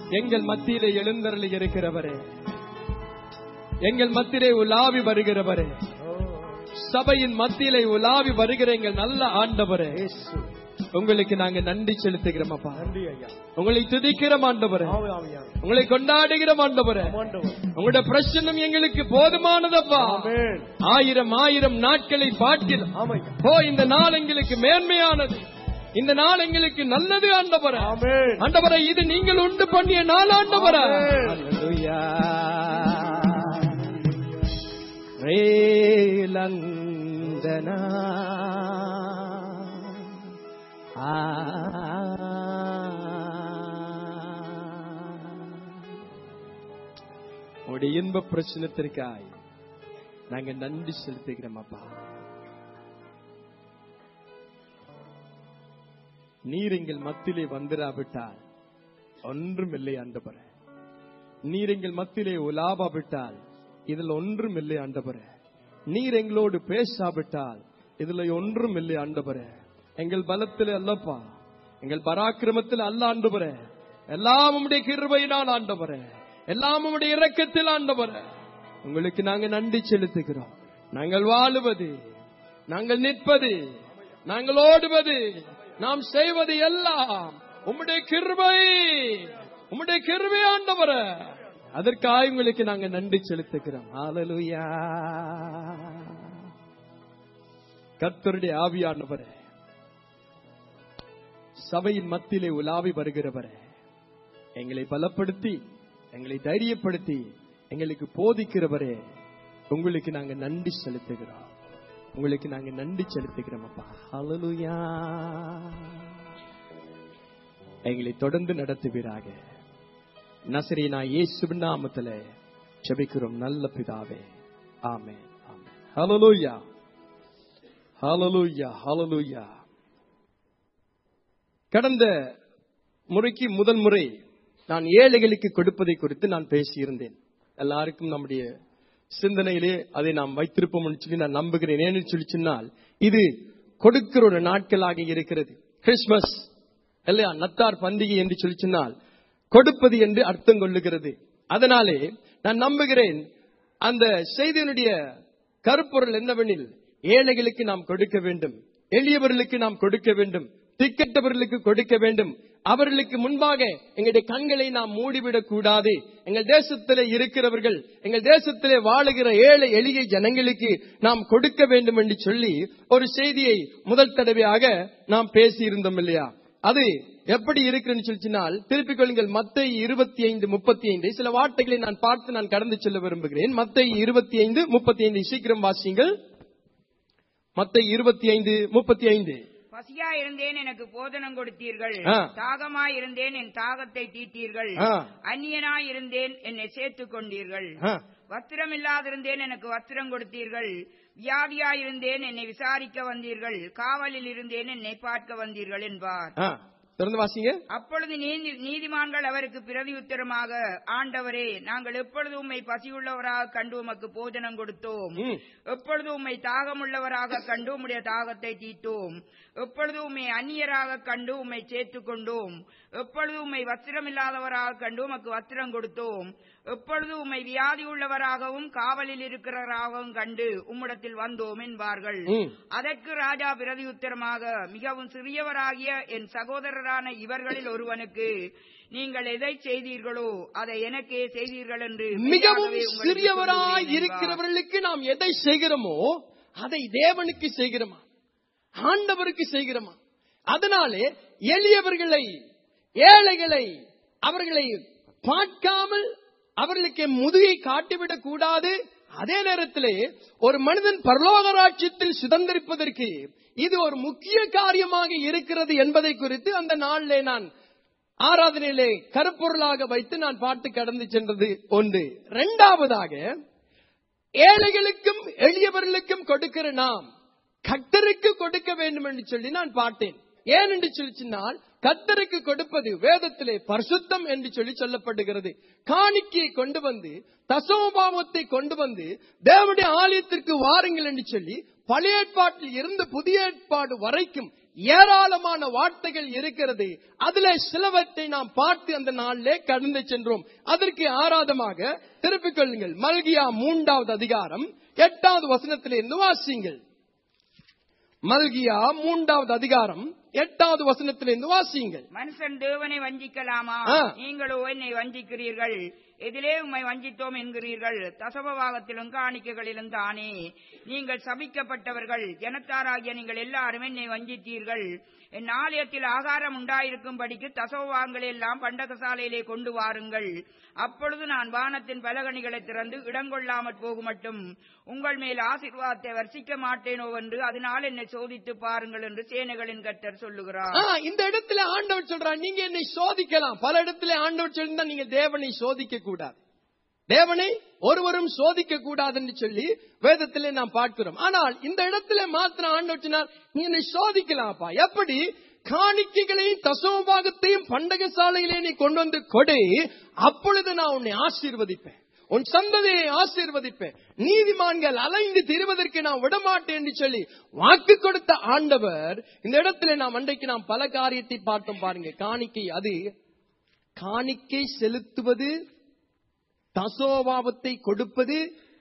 எங்கள் மத்தியிலே எழுந்தருளி இருக்கிறவரே எங்கள் மத்தியிலே உலாவி வருகிறவரே சபையின் மத்தியிலே உலாவி வருகிற எங்கள் நல்ல ஆண்டவரே இயேசு உங்களுக்கு நாங்க நன்றி செலுத்துகிறோம் அப்பா நன்றி ஐயா உங்களை துதிக்கிறோம் ஆண்டவரே ஆவே ஆவியானவர். உங்களை கொண்டாடுகிறோம் ஆண்டவரே ஆண்டவர். உங்களுடைய பிரச்சனம் எங்களுக்கு போதுமானதப்பா ஆமென். ஆயிரம் ஆயிரம் நாட்களை பாட்டில் ஆமையா. ஓ இந்த நாள் எங்களுக்கு மேன்மையானது இந்த நாள் எங்களுக்கு நல்லது ஆண்டவரே ஆமென். ஆண்டவரே இது நீங்கள் உண்டு பண்ணிய நாள் ஆண்டவரே ஆமென். அல்லேலூயா. ரேலந்தனா. ஆ. உடைய இன்ப பிரச்சனத்திற்காய் நாங்க நன்றி செலுத்துகிறோம் அப்பா நீர் எங்கள் மத்தியிலே வந்திராவிட்டால் ஒன்றுமில்லை ஆண்டவரே நீர் எங்கள் மத்தியிலே உலாவாவிட்டால் இதில் ஒன்றும் இல்லை ஆண்டவரே நீர் எங்களோடு பேசாவிட்டால் இதுல ஒன்றும் இல்லை ஆண்டவரே எங்கள் பலத்தில் அல்லப்பா எங்கள் பராக்கிரமத்தில் அல்ல ஆண்டவரே எல்லாம் உம்முடைய கிருபையினால் ஆண்டவரே எல்லாம் உம்முடைய இரக்கத்தில் ஆண்டவரே உங்களுக்கு நாங்க நன்றி செலுத்துகிறோம் நாங்கள் வாழுவது நாங்கள் நிற்பது நாங்கள் ஓடுவது நாம் செய்வது எல்லாம் உம்முடைய கிருபை உம்முடைய கிருபை ஆண்டவரே அதற்காக உங்களுக்கு நாங்க நன்றி செலுத்துகிறோம் ஹalleluya கர்த்தருடைய ஆவியானவரே சபையின் மத்தியிலே உலாவி வருகிறவரே எங்களை பலப்படுத்தி எங்களை தைரியப்படுத்தி எங்களுக்கு போதிக்கிறவரே உங்களுக்கு நாங்க நன்றி செலுத்துகிறோம் உங்களுக்கு நாங்க நன்றி செலுத்துகிறோம் அப்பா ஹalleluya எங்களை தொடர்ந்து நடத்துவீராக நசரீனா இயேசுவின் நாமத்திலே ஜெபிக்கிறோம் நல்ல பிதாவே ஆமென் ஆமென் ஹalleluya ஹalleluya ஹalleluya கடந்த முறைக்கு முதல் முறை நான் ஏழைகளுக்கு கொடுப்பதை குறித்து நான் பேசியிருந்தேன் எல்லாருக்கும் நம்முடைய சிந்தனையிலே அதை நாம் வைத்திருப்போம் சொல்லி நான் நம்புகிறேன் ஏன்னு சொல்லி சொன்னால் இது கொடுக்கிற ஒரு நாட்களாக இருக்கிறது கிறிஸ்துமஸ் இல்லையா நத்தார் பண்டிகை என்று சொல்லி சொன்னால் கொடுப்பது என்று அர்த்தம் கொள்ளுகிறது அதனாலே நான் நம்புகிறேன் அந்த செய்தியினுடைய கருப்பொருள் என்னவெனில் ஏழைகளுக்கு நாம் கொடுக்க வேண்டும் எளியவர்களுக்கு நாம் கொடுக்க வேண்டும் திக்கட்டவர்களுக்கு கொடுக்க வேண்டும் அவர்களுக்கு முன்பாக எங்களுடைய கண்களை நாம் மூடிவிடக் கூடாது எங்கள் தேசத்திலே இருக்கிறவர்கள் எங்கள் தேசத்திலே வாழுகிற ஏழை எளிய ஜனங்களுக்கு நாம் கொடுக்க வேண்டும் என்று சொல்லி ஒரு செய்தியை முதல் தடவையாக நாம் பேசியிருந்தோம் இல்லையா அது எப்படி இருக்குன்னு சொல்லிச்சினால் திருப்பிக் கொள்ளுங்கள் மத்தை இருபத்தி ஐந்து முப்பத்தி ஐந்து சில வார்த்தைகளை நான் பார்த்து நான் கடந்து செல்ல விரும்புகிறேன் மத்தை இருபத்தி ஐந்து முப்பத்தி ஐந்து சீக்கிரம் வாசிங்கள் மத்தை இருபத்தி ஐந்து முப்பத்தி ஐந்து பசியா இருந்தேன் எனக்கு போதனம் கொடுத்தீர்கள் ஆ. தாகமாய் இருந்தேன் என் தாகத்தை தீட்டீர்கள் ஆ. அந்நியனாய் இருந்தேன் என்னை சேர்த்துக் கொண்டீர்கள் ஆ, வஸ்திரம் இல்லாதிருந்தேன் எனக்கு வஸ்திரம் கொடுத்தீர்கள் வியாதியாயிருந்தேன் என்னை விசாரிக்க வந்தீர்கள் காவலில் இருந்தேன் என்னை பார்க்க வந்தீர்கள் என்பார் ஆ. தொடர்ந்து வாசிங்க அப்பொழுது நீதி- நீதிமான்கள் அவருக்கு பிரதி உத்தரமாக ஆண்டவரே நாங்கள் எப்பொழுது உம்மை பசியுள்ளவராக கண்டு உமக்கு போஜனம் கொடுத்தோம் ம். எப்பொழுது உம்மை தாகமுள்ளவராக கண்டு உம்முடைய தாகத்தை தீட்டோம் எப்பொழுது உம்மை அந்நியராக கண்டு உம்மை சேர்த்துக் கொண்டோம் எப்பொழுது உம்மை வஸ்திரமில்லாதவராக கண்டு உமக்கு வஸ்திரம் கொடுத்தோம் எப்பொழுது உம்மை வியாதி உள்ளவராகவும் காவலில் இருக்கிறவராகவும் கண்டு உம்மிடத்தில் வந்தோம் என்பார்கள் ம். அதற்கு ராஜா பிரதி உத்தரமாக மிகவும் சிறியவராகிய என் சகோதரரான இவர்களில் ஒருவனுக்கு நீங்கள் எதை செய்தீர்களோ அதை எனக்கே செய்தீர்கள் என்று மிகவும் மெய்யாகவே உங்களுக்கு சிறியவராய் சொல்லுகிறேன் என்பார். இருக்கிறவர்களுக்கு நாம் எதை செய்கிறோமோ அதை தேவனுக்கு செய்கிறோமா ஆண்டவருக்கு செய்கிறோமா அதனாலே எளியவர்களை ஏழைகளை அவர்களை பார்க்காமல் அவர்களுக்கு முதுகை காட்டிவிடக் கூடாது அதே நேரத்திலே ஒரு மனிதன் பரலோக ராஜ்யத்தில் சுதந்திரிப்பதற்கு இது ஒரு முக்கிய காரியமாக இருக்கிறது என்பதை குறித்து அந்த நாளிலே நான் ஆராதனையிலே கருப்பொருளாக வைத்து நான் பாட்டு கடந்து சென்றது ஒன்று இரண்டாவதாக ஏழைகளுக்கும் எளியவர்களுக்கும் கொடுக்கிற நாம் கத்தருக்கு கொடுக்க வேண்டும் என்று சொல்லி நான் பார்த்தேன் ஏன் என்று சொல்லி சொன்னால் கத்தருக்கு கொடுப்பது வேதத்திலே பரிசுத்தம் என்று சொல்லி சொல்லப்படுகிறது காணிக்கையை கொண்டு வந்து தசோபாவத்தை கொண்டு வந்து தேவனுடைய ஆலயத்திற்கு வாருங்கள் என்று சொல்லி பழைய ஏற்பாட்டில் இருந்து புதிய ஏற்பாடு வரைக்கும் ஏராளமான வார்த்தைகள் இருக்கிறது அதிலே சிலவற்றை நாம் பார்த்து அந்த நாளிலே கடந்து சென்றோம் அதற்கு ஆராதமாக திருப்பிக் கொள்ளுங்கள் மல்கியா மூன்றாவது அதிகாரம் எட்டாவது வசனத்திலிருந்து வாசியுங்கள் மல்கியா மூன்றாவது அதிகாரம் எட்டாவது வசனத்திலிருந்து வாசியுங்கள் மனுஷன் தேவனை வஞ்சிக்கலாமா ஆ. நீங்களோ என்னை வஞ்சிக்கிறீர்கள் எதிலே உம்மை வஞ்சித்தோம் என்கிறீர்கள் தசமபாகத்திலும் காணிக்கைகளிலும் தானே நீங்கள் சபிக்கப்பட்டவர்கள் ஜனத்தாராகிய நீங்கள் எல்லாரும் என்னை வஞ்சித்தீர்கள் என் ஆலயத்தில் ஆகாரம் உண்டாயிருக்கும்படிக்கு தசவபாகங்களை எல்லாம் பண்டகசாலையிலே கொண்டு வாருங்கள் அப்பொழுது நான் வானத்தின் பலகணிகளை திறந்து இடங்கொள்ளாமற் போகுமட்டும் உங்கள் மேல் ஆசீர்வாதத்தை வர்ஷிக்க மாட்டேனோ என்று அதனால் என்னை சோதித்து பாருங்கள் என்று சேனைகளின் கர்த்தர் சொல்லுகிறார் ஆ, இந்த இடத்துல ஆண்டவர் சொல்றார் நீங்க என்னை சோதிக்கலாம் பல இடத்துல ஆண்டவர் சொல்லியிருந்தா நீங்க தேவனை சோதிக்க கூடாது தேவனை ஒருவரும் சோதிக்க கூடாது என்று சொல்லி வேதத்திலே நாம் பார்க்கிறோம் ஆனால் இந்த இடத்துல மாத்திரம் ஆண்டவர் சொன்னார் நீ என்னை சோதிக்கலாம்ப்பா எப்படி காணிக்கைகளையும் தசமபாகத்தையும் பண்டக சாலையிலே நீ கொண்டு வந்து கொடு அப்பொழுது நான் உன்னை ஆசீர்வதிப்பேன் உன் சந்ததியை ஆசீர்வதிப்பேன் நீதிமான்கள் அலைந்து திரிவதற்கு நான் விடமாட்டேன் என்று சொல்லி வாக்கு கொடுத்த ஆண்டவர் இந்த இடத்துல நாம் அன்றைக்கு நாம் பல காரியத்தை பார்த்தோம் பாருங்க காணிக்கை அது காணிக்கை செலுத்துவது தசோபாவத்தை கொடுப்பது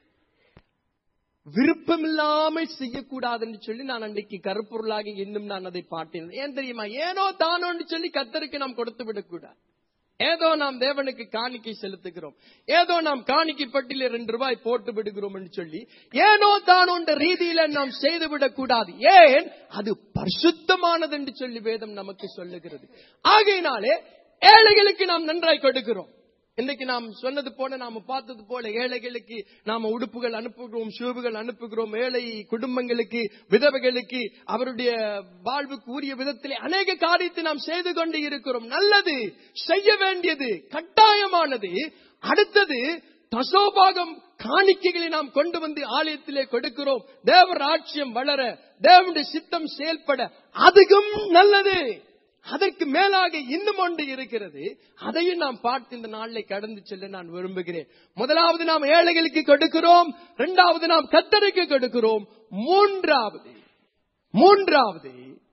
விருப்பமில்லாமல் செய்யக்கூடாது என்று சொல்லி நான் அன்றைக்கு கருப்பொருளாக இன்னும் நான் அதை பார்த்தேன் ஏன் தெரியுமா ஏனோ தானோன்னு சொல்லி கத்தருக்கு நாம் கொடுத்து விடக்கூடாது ஏதோ நாம் தேவனுக்கு காணிக்கை செலுத்துகிறோம் ஏதோ நாம் காணிக்கை பட்டியல ரெண்டு ரூபாய் போட்டு விடுகிறோம் என்று சொல்லி ஏனோ தானோன்ற ரீதியில நாம் செய்து விடக்கூடாது ஏன் அது பரிசுத்தமானது என்று சொல்லி வேதம் நமக்கு சொல்லுகிறது ஆகையினாலே ஏழைகளுக்கு நாம் நன்றாய் கொடுக்கிறோம் இன்னைக்கு நாம் சொன்னது போல நாம பார்த்தது போல ஏழைகளுக்கு நாம உடுப்புகள் அனுப்புகிறோம் ஷூவுகள் அனுப்புகிறோம் ஏழை குடும்பங்களுக்கு விதவைகளுக்கு அவருடைய வாழ்வுக்கு உரிய விதத்திலே அநேக காரியத்தை நாம் செய்து கொண்டு இருக்கிறோம் நல்லது செய்ய வேண்டியது கட்டாயமானது அடுத்தது தசோபாகம் காணிக்கைகளை நாம் கொண்டு வந்து ஆலயத்திலே கொடுக்கிறோம் தேவ ராட்சியம் வளர தேவனுடைய சித்தம் செயல்பட அதுவும் நல்லது அதற்கு மேலாக இன்னும் ஒன்று இருக்கிறது அதையும் நாம் பார்த்து இந்த நாளிலே கடந்து செல்ல நான் விரும்புகிறேன் முதலாவது நாம் ஏழைகளுக்கு கொடுக்கிறோம் இரண்டாவது நாம் கத்தருக்கு கொடுக்கிறோம் மூன்றாவது மூன்றாவது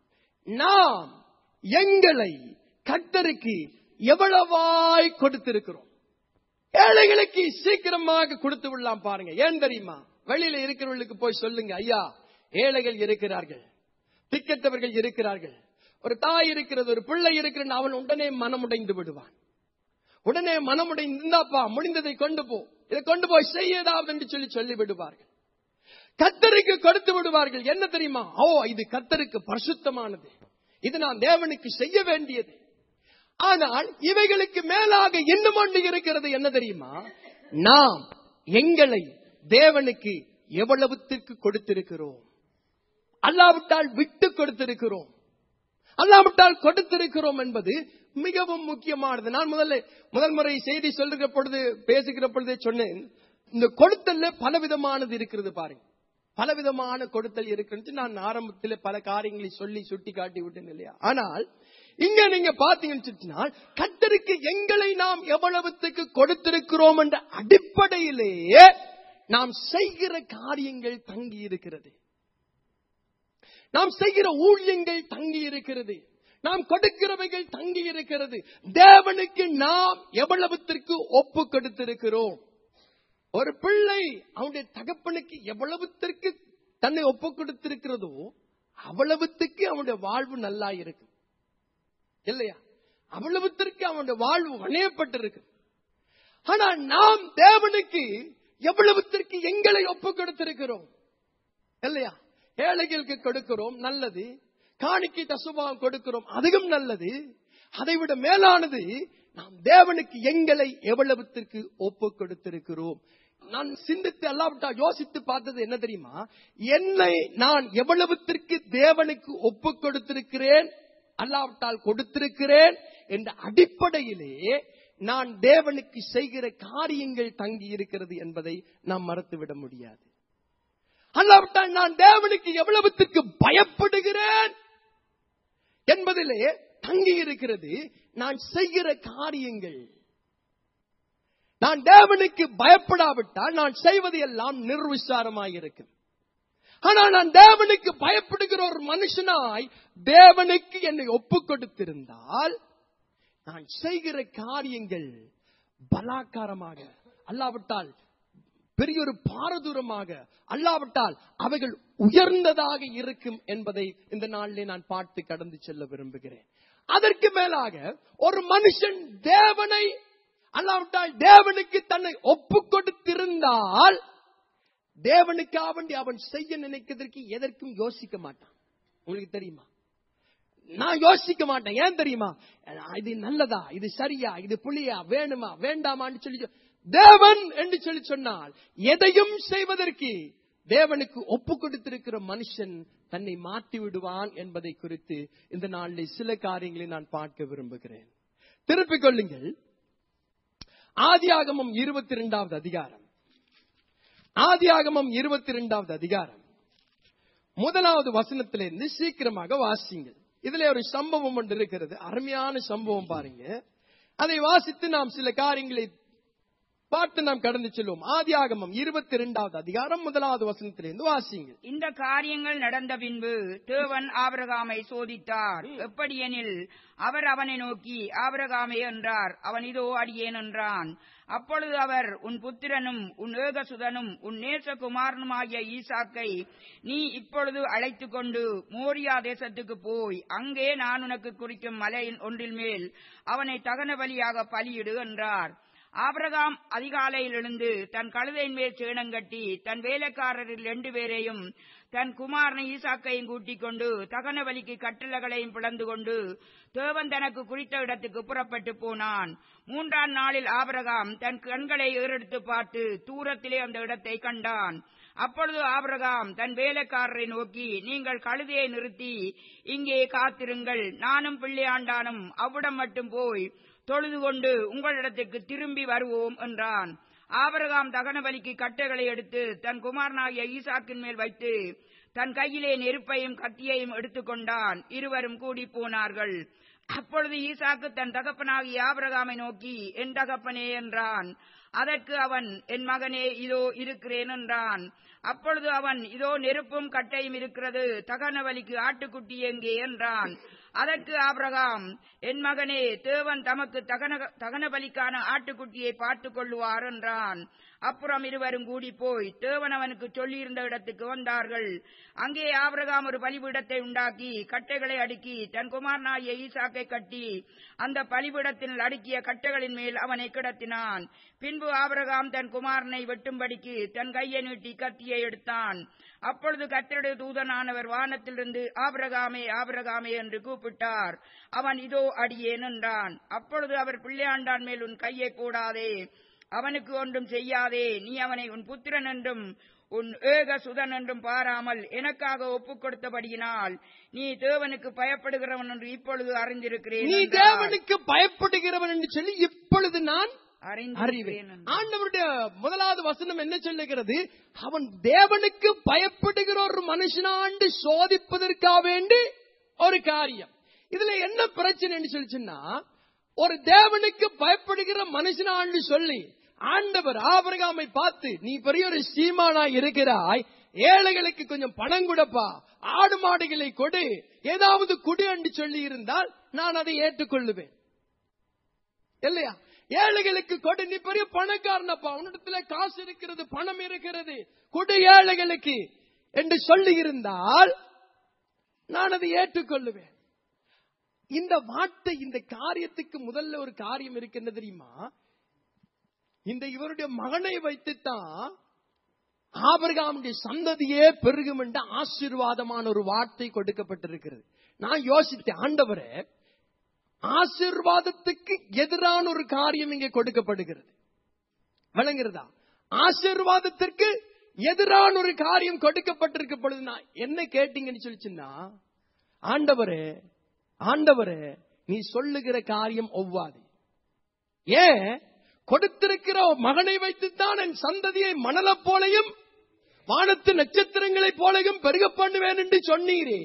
நாம் எங்களை கத்தருக்கு எவ்வளவாய் கொடுத்திருக்கிறோம் ஏழைகளுக்கு சீக்கிரமாக கொடுத்து விடலாம் பாருங்க ஏன் தெரியுமா வெளியில இருக்கிறவர்களுக்கு போய் சொல்லுங்க ஐயா ஏழைகள் இருக்கிறார்கள் திக்கற்றவர்கள் இருக்கிறார்கள் ஒரு தாய் இருக்கிறது ஒரு பிள்ளை இருக்கிறது அவன் உடனே மனமுடைந்து விடுவான் உடனே மனமுடைந்து இந்தாப்பா முடிந்ததை கொண்டு போ இதை கொண்டு போய் செய்ய ஏதாவது என்று சொல்லி சொல்லி விடுவார்கள் கத்தருக்கு கொடுத்து விடுவார்கள் என்ன தெரியுமா ஓ இது கத்தருக்கு பரிசுத்தமானது இது நான் தேவனுக்கு செய்ய வேண்டியது ஆனால் இவைகளுக்கு மேலாக இன்னும் ஒன்று இருக்கிறது என்ன தெரியுமா நாம் எங்களை தேவனுக்கு எவ்வளவுத்திற்கு கொடுத்திருக்கிறோம் அல்லாவிட்டால் விட்டு கொடுத்திருக்கிறோம் அல்லாவிட்டால் கொடுத்திருக்கிறோம் என்பது மிகவும் முக்கியமானது நான் முதல்ல முதல் முறை செய்தி சொல்லுகிற பொழுது பேசுகிற பொழுதே சொன்னேன் இந்த கொடுத்தல்ல பலவிதமானது இருக்கிறது பாருங்க பலவிதமான கொடுத்தல் இருக்கிறது நான் ஆரம்பத்தில் பல காரியங்களை சொல்லி சுட்டி காட்டி விட்டேன் இல்லையா ஆனால் இங்க நீங்க பாத்தீங்கன்னு சொன்னால் கத்தருக்கு எங்களை நாம் எவ்வளவுத்துக்கு கொடுத்திருக்கிறோம் என்ற அடிப்படையிலேயே நாம் செய்கிற காரியங்கள் தங்கி இருக்கிறது நாம் செய்கிற ஊழியங்கள் தங்கி இருக்கிறது நாம் கொடுக்கிறவைகள் தங்கி இருக்கிறது தேவனுக்கு நாம் எவ்வளவுத்திற்கு ஒப்பு கொடுத்திருக்கிறோம் ஒரு பிள்ளை அவனுடைய தகப்பனுக்கு எவ்வளவுத்திற்கு தன்னை ஒப்பு கொடுத்திருக்கிறதோ அவ்வளவுத்துக்கு அவனுடைய வாழ்வு நல்லா இருக்கும் இல்லையா அவ்வளவுத்திற்கு அவனுடைய வாழ்வு வணையப்பட்டிருக்கு ஆனா நாம் தேவனுக்கு எவ்வளவுத்திற்கு எங்களை ஒப்பு கொடுத்திருக்கிறோம் இல்லையா ஏழைகளுக்கு கொடுக்கிறோம் நல்லது காணிக்கை தசுபாகம் கொடுக்கிறோம் அதுவும் நல்லது அதைவிட மேலானது நாம் தேவனுக்கு எங்களை எவ்வளவுத்திற்கு ஒப்பு கொடுத்திருக்கிறோம் நான் சிந்தித்து அல்லாவிட்டா யோசித்து பார்த்தது என்ன தெரியுமா என்னை நான் எவ்வளவுத்திற்கு தேவனுக்கு ஒப்பு கொடுத்திருக்கிறேன் அல்லாவிட்டால் கொடுத்திருக்கிறேன் என்ற அடிப்படையிலே நான் தேவனுக்கு செய்கிற காரியங்கள் தங்கி இருக்கிறது என்பதை நாம் மறத்துவிட முடியாது அல்லாவிட்டால் நான் தேவனுக்கு எவ்வளவுத்துக்கு பயப்படுகிறேன் என்பதிலே தங்கி இருக்கிறது நான் செய்கிற காரியங்கள் நான் தேவனுக்கு பயப்படாவிட்டால் நான் செய்வது எல்லாம் நிர்விசாரமாயிருக்கும் ஆனா நான் தேவனுக்கு பயப்படுகிற ஒரு மனுஷனாய் தேவனுக்கு என்னை ஒப்பு கொடுத்திருந்தால் நான் செய்கிற காரியங்கள் பலாக்காரமாக அல்லாவிட்டால் பெரிய ஒரு பாரதூரமாக அல்லாவிட்டால் அவைகள் உயர்ந்ததாக இருக்கும் என்பதை இந்த நாளிலே நான் பார்த்து கடந்து செல்ல விரும்புகிறேன் அதற்கு மேலாக ஒரு மனுஷன் தேவனை அல்லாவிட்டால் தேவனுக்கு தன்னை ஒப்பு கொடுத்திருந்தால் தேவனுக்காக வேண்டி அவன் செய்ய நினைக்கிறதற்கு எதற்கும் யோசிக்க மாட்டான் உங்களுக்கு தெரியுமா நான் யோசிக்க மாட்டேன் ஏன் தெரியுமா இது நல்லதா இது சரியா இது புளியா வேணுமா வேண்டாமான்னு சொல்லி சொ- தேவன் என்று சொல்லி சொன்னால் எதையும் செய்வதற்கு தேவனுக்கு ஒப்பு கொடுத்திருக்கிற மனுஷன் தன்னை மாற்றி விடுவான் என்பதை குறித்து இந்த நாளில் சில காரியங்களை நான் பார்க்க விரும்புகிறேன் திருப்பிக் கொள்ளுங்கள் ஆதியாகமம் இருபத்தி இரண்டாவது அதிகாரம் ஆதியாகமம் இருபத்தி இரண்டாவது அதிகாரம் முதலாவது வசனத்திலிருந்து சீக்கிரமாக வாசிங்கள் இதுல ஒரு சம்பவம் ஒன்று இருக்கிறது அருமையான சம்பவம் பாருங்க அதை வாசித்து நாம் சில காரியங்களை பார்த்து நாம் கடந்து செல்வோம் ஆதியாகமம் இருபத்தி இரண்டாவது அதிகாரம் முதலாவது வசனத்திலிருந்து வாசிங்கள் இந்த காரியங்கள் நடந்த பின்பு தேவன் ஆபிரகாமை சோதித்தார் எப்படியெனில் அவர் அவனை நோக்கி ஆபிரகாமே என்றார் அவன் இதோ அடியேன் என்றான் அப்பொழுது அவர் உன் புத்திரனும் உன் ஏகசுதனும் உன் நேசகுமாரனுமாகிய ஈசாக்கை நீ இப்பொழுது அழைத்துக் கொண்டு மோரியா தேசத்துக்கு போய் அங்கே நான் உனக்கு குறிக்கும் மலையின் ஒன்றில் மேல் அவனை தகன பலியாக பலியிடு என்றார் ஆபிரகாம் அதிகாலையில் எழுந்து தன் கழுதையின் மேல் சேணங்கட்டி தன் வேலைக்காரரில் ரெண்டு பேரையும் தன் குமாரனை ஈசாக்கையும் கூட்டிக் கொண்டு தகன பலிக்கு கட்டளைகளையும் பிளந்து கொண்டு தேவன் தனக்கு குறித்த இடத்துக்கு புறப்பட்டு போனான் மூன்றாம் நாளில் ஆபிரகாம் தன் கண்களை ஏறெடுத்து பார்த்து தூரத்திலே அந்த இடத்தை கண்டான் அப்பொழுது ஆபிரகாம் தன் வேலைக்காரரை நோக்கி நீங்கள் கழுதையை நிறுத்தி இங்கே காத்திருங்கள் நானும் பிள்ளையாண்டானும் அவ்விடம் மட்டும் போய் தொழுது கொண்டு உங்களிடத்துக்கு திரும்பி வருவோம் என்றான் ஆபிரகாம் தகன பலிக்கு கட்டைகளை எடுத்து தன் குமாரனாகிய ஈசாக்கின் மேல் வைத்து தன் கையிலே நெருப்பையும் கத்தியையும் எடுத்துக்கொண்டான் இருவரும் கூடி போனார்கள் அப்பொழுது ஈசாக்கு தன் தகப்பனாகிய ஆபிரகாமை நோக்கி என் தகப்பனே என்றான் அதற்கு அவன் என் மகனே இதோ இருக்கிறேன் என்றான் அப்பொழுது அவன் இதோ நெருப்பும் கட்டையும் இருக்கிறது தகன வலிக்கு ஆட்டுக்குட்டி எங்கே என்றான் அதற்கு ஆபிரகாம் என் மகனே தேவன் தமக்கு தகன தகன பலிக்கான ஆட்டுக்குட்டியை பார்த்துக் கொள்ளுவார் என்றான் அப்புறம் இருவரும் கூடி போய் தேவன் அவனுக்கு சொல்லியிருந்த இடத்துக்கு வந்தார்கள் அங்கே ஆபிரகாம் ஒரு பலிபீடத்தை உண்டாக்கி கட்டைகளை அடுக்கி தன் குமாரனாகிய ஈசாக்கை கட்டி அந்த பலிபீடத்தில் அடுக்கிய கட்டைகளின் மேல் அவனை கிடத்தினான் பின்பு ஆபிரகாம் தன் குமாரனை வெட்டும்படிக்கு தன் கையை நீட்டி கத்தியை எடுத்தான் அப்பொழுது கத்தருடைய தூதனானவர் வானத்திலிருந்து ஆபிரகாமே ஆபிரகாமே என்று கூப்பிட்டார் அவன் இதோ அடியேன் என்றான் அப்பொழுது அவர் பிள்ளையாண்டான் மேல் உன் கையை போடாதே அவனுக்கு ஒன்றும் செய்யாதே நீ அவனை உன் புத்திரன் என்றும் உன் ஏக சுதன் என்றும் பாராமல் எனக்காக ஒப்புக் கொடுத்தபடியினால் நீ தேவனுக்கு பயப்படுகிறவன் என்று இப்பொழுது அறிந்திருக்கிறேன் நீ என்றார். தேவனுக்கு பயப்படுகிறவன் என்று சொல்லி இப்பொழுது நான் அறிந்திருக்கிறேன் அறிவேன் என்றார். ஆண்டவருடைய முதலாவது வசனம் என்ன சொல்லுகிறது அவன் தேவனுக்கு பயப்படுகிற ஒரு மனுஷனாண்டு சோதிப்பதற்காக வேண்டி ஒரு காரியம் இதுல என்ன பிரச்சனைன்னு சொல்லிச்சுன்னா ஒரு தேவனுக்கு பயப்படுகிற மனுஷனாண்டு சொல்லி ஆண்டவர் ஆபரகாமை பார்த்து நீ பெரிய ஒரு சீமானா இருக்கிறாய் ஏழைகளுக்கு கொஞ்சம் பணம் கொடுப்பா ஆடு மாடுகளை கொடு ஏதாவது குடு என்று சொல்லி இருந்தால் நான் அதை ஏற்றுக்கொள்ளுவேன் இல்லையா ஏழைகளுக்கு கொடு நீ பெரிய பணக்காரனப்பா உன்னிடத்துல காசு இருக்கிறது பணம் இருக்கிறது கொடு ஏழைகளுக்கு என்று சொல்லி இருந்தால் நான் அதை ஏற்றுக்கொள்ளுவேன் இந்த வார்த்தை இந்த காரியத்துக்கு முதல்ல ஒரு காரியம் இருக்கு என்ன தெரியுமா இந்த இவருடைய மகனை வைத்துத்தான் ஆபரகாமுடைய சந்ததியே பெருகும் என்ற ஆசீர்வாதமான ஒரு வார்த்தை கொடுக்கப்பட்டிருக்கிறது நான் யோசித்தேன் ஆண்டவரே ஆசீர்வாதத்துக்கு எதிரான ஒரு காரியம் இங்கே கொடுக்கப்படுகிறது வழங்குறதா ஆசீர்வாதத்திற்கு எதிரான ஒரு காரியம் கொடுக்கப்பட்டிருக்க பொழுது நான் என்ன கேட்டீங்கன்னு சொல்லிச்சுன்னா ஆண்டவரே ஆண்டவரே நீ சொல்லுகிற காரியம் ஒவ்வாது ஏன் கொடுத்திருக்கிற மகனை வைத்துத்தான் என் சந்ததியை மணலப் போலையும் வானத்து நட்சத்திரங்களைப் போலையும் பெருக பண்ணுவேன் என்று சொன்னீரே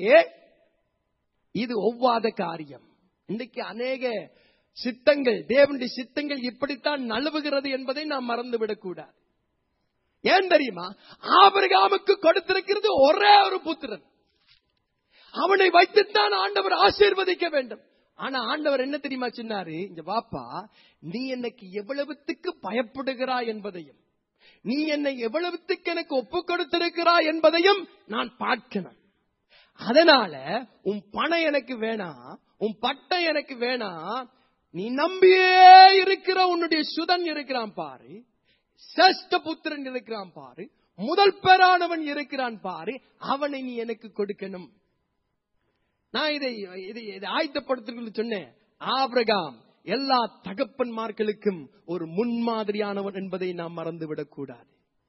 இது ஒவ்வாத காரியம் இன்னைக்கு அநேக சித்தங்கள் தேவனுடைய சித்தங்கள் இப்படித்தான் நழுவுகிறது என்பதை நாம் மறந்துவிடக் கூடாது ஏன் தெரியுமா ஆபிரகாமுக்கு கொடுத்திருக்கிறது ஒரே ஒரு புத்திரன் அவனை வைத்துத்தான் ஆண்டவர் ஆசீர்வதிக்க வேண்டும் ஆனா ஆண்டவர் என்ன தெரியுமா சொன்னாரு இங்க பாப்பா நீ எனக்கு எவ்வளவுத்துக்கு பயப்படுகிறாய் என்பதையும் நீ என்னை எவ்வளவுத்துக்கு எனக்கு ஒப்பு கொடுத்திருக்கிறாய் என்பதையும் நான் பார்க்கணும் அதனால உன் பணம் எனக்கு வேணாம் உன் பட்டம் எனக்கு வேணாம் நீ நம்பியே இருக்கிற உன்னுடைய சுதன் இருக்கிறான் பாரு சேஷ்ட புத்திரன் இருக்கிறான் பாரு முதல் பேரானவன் இருக்கிறான் பாரு அவனை நீ எனக்கு கொடுக்கணும் நான் இதை இதை இதை ஆயத்தப்படுத்துறது சொன்னேன் ஆபிரகாம் எல்லா தகப்பன்மார்களுக்கும் ஒரு முன்மாதிரியானவன் என்பதை நாம் மறந்துவிடக் கூடாது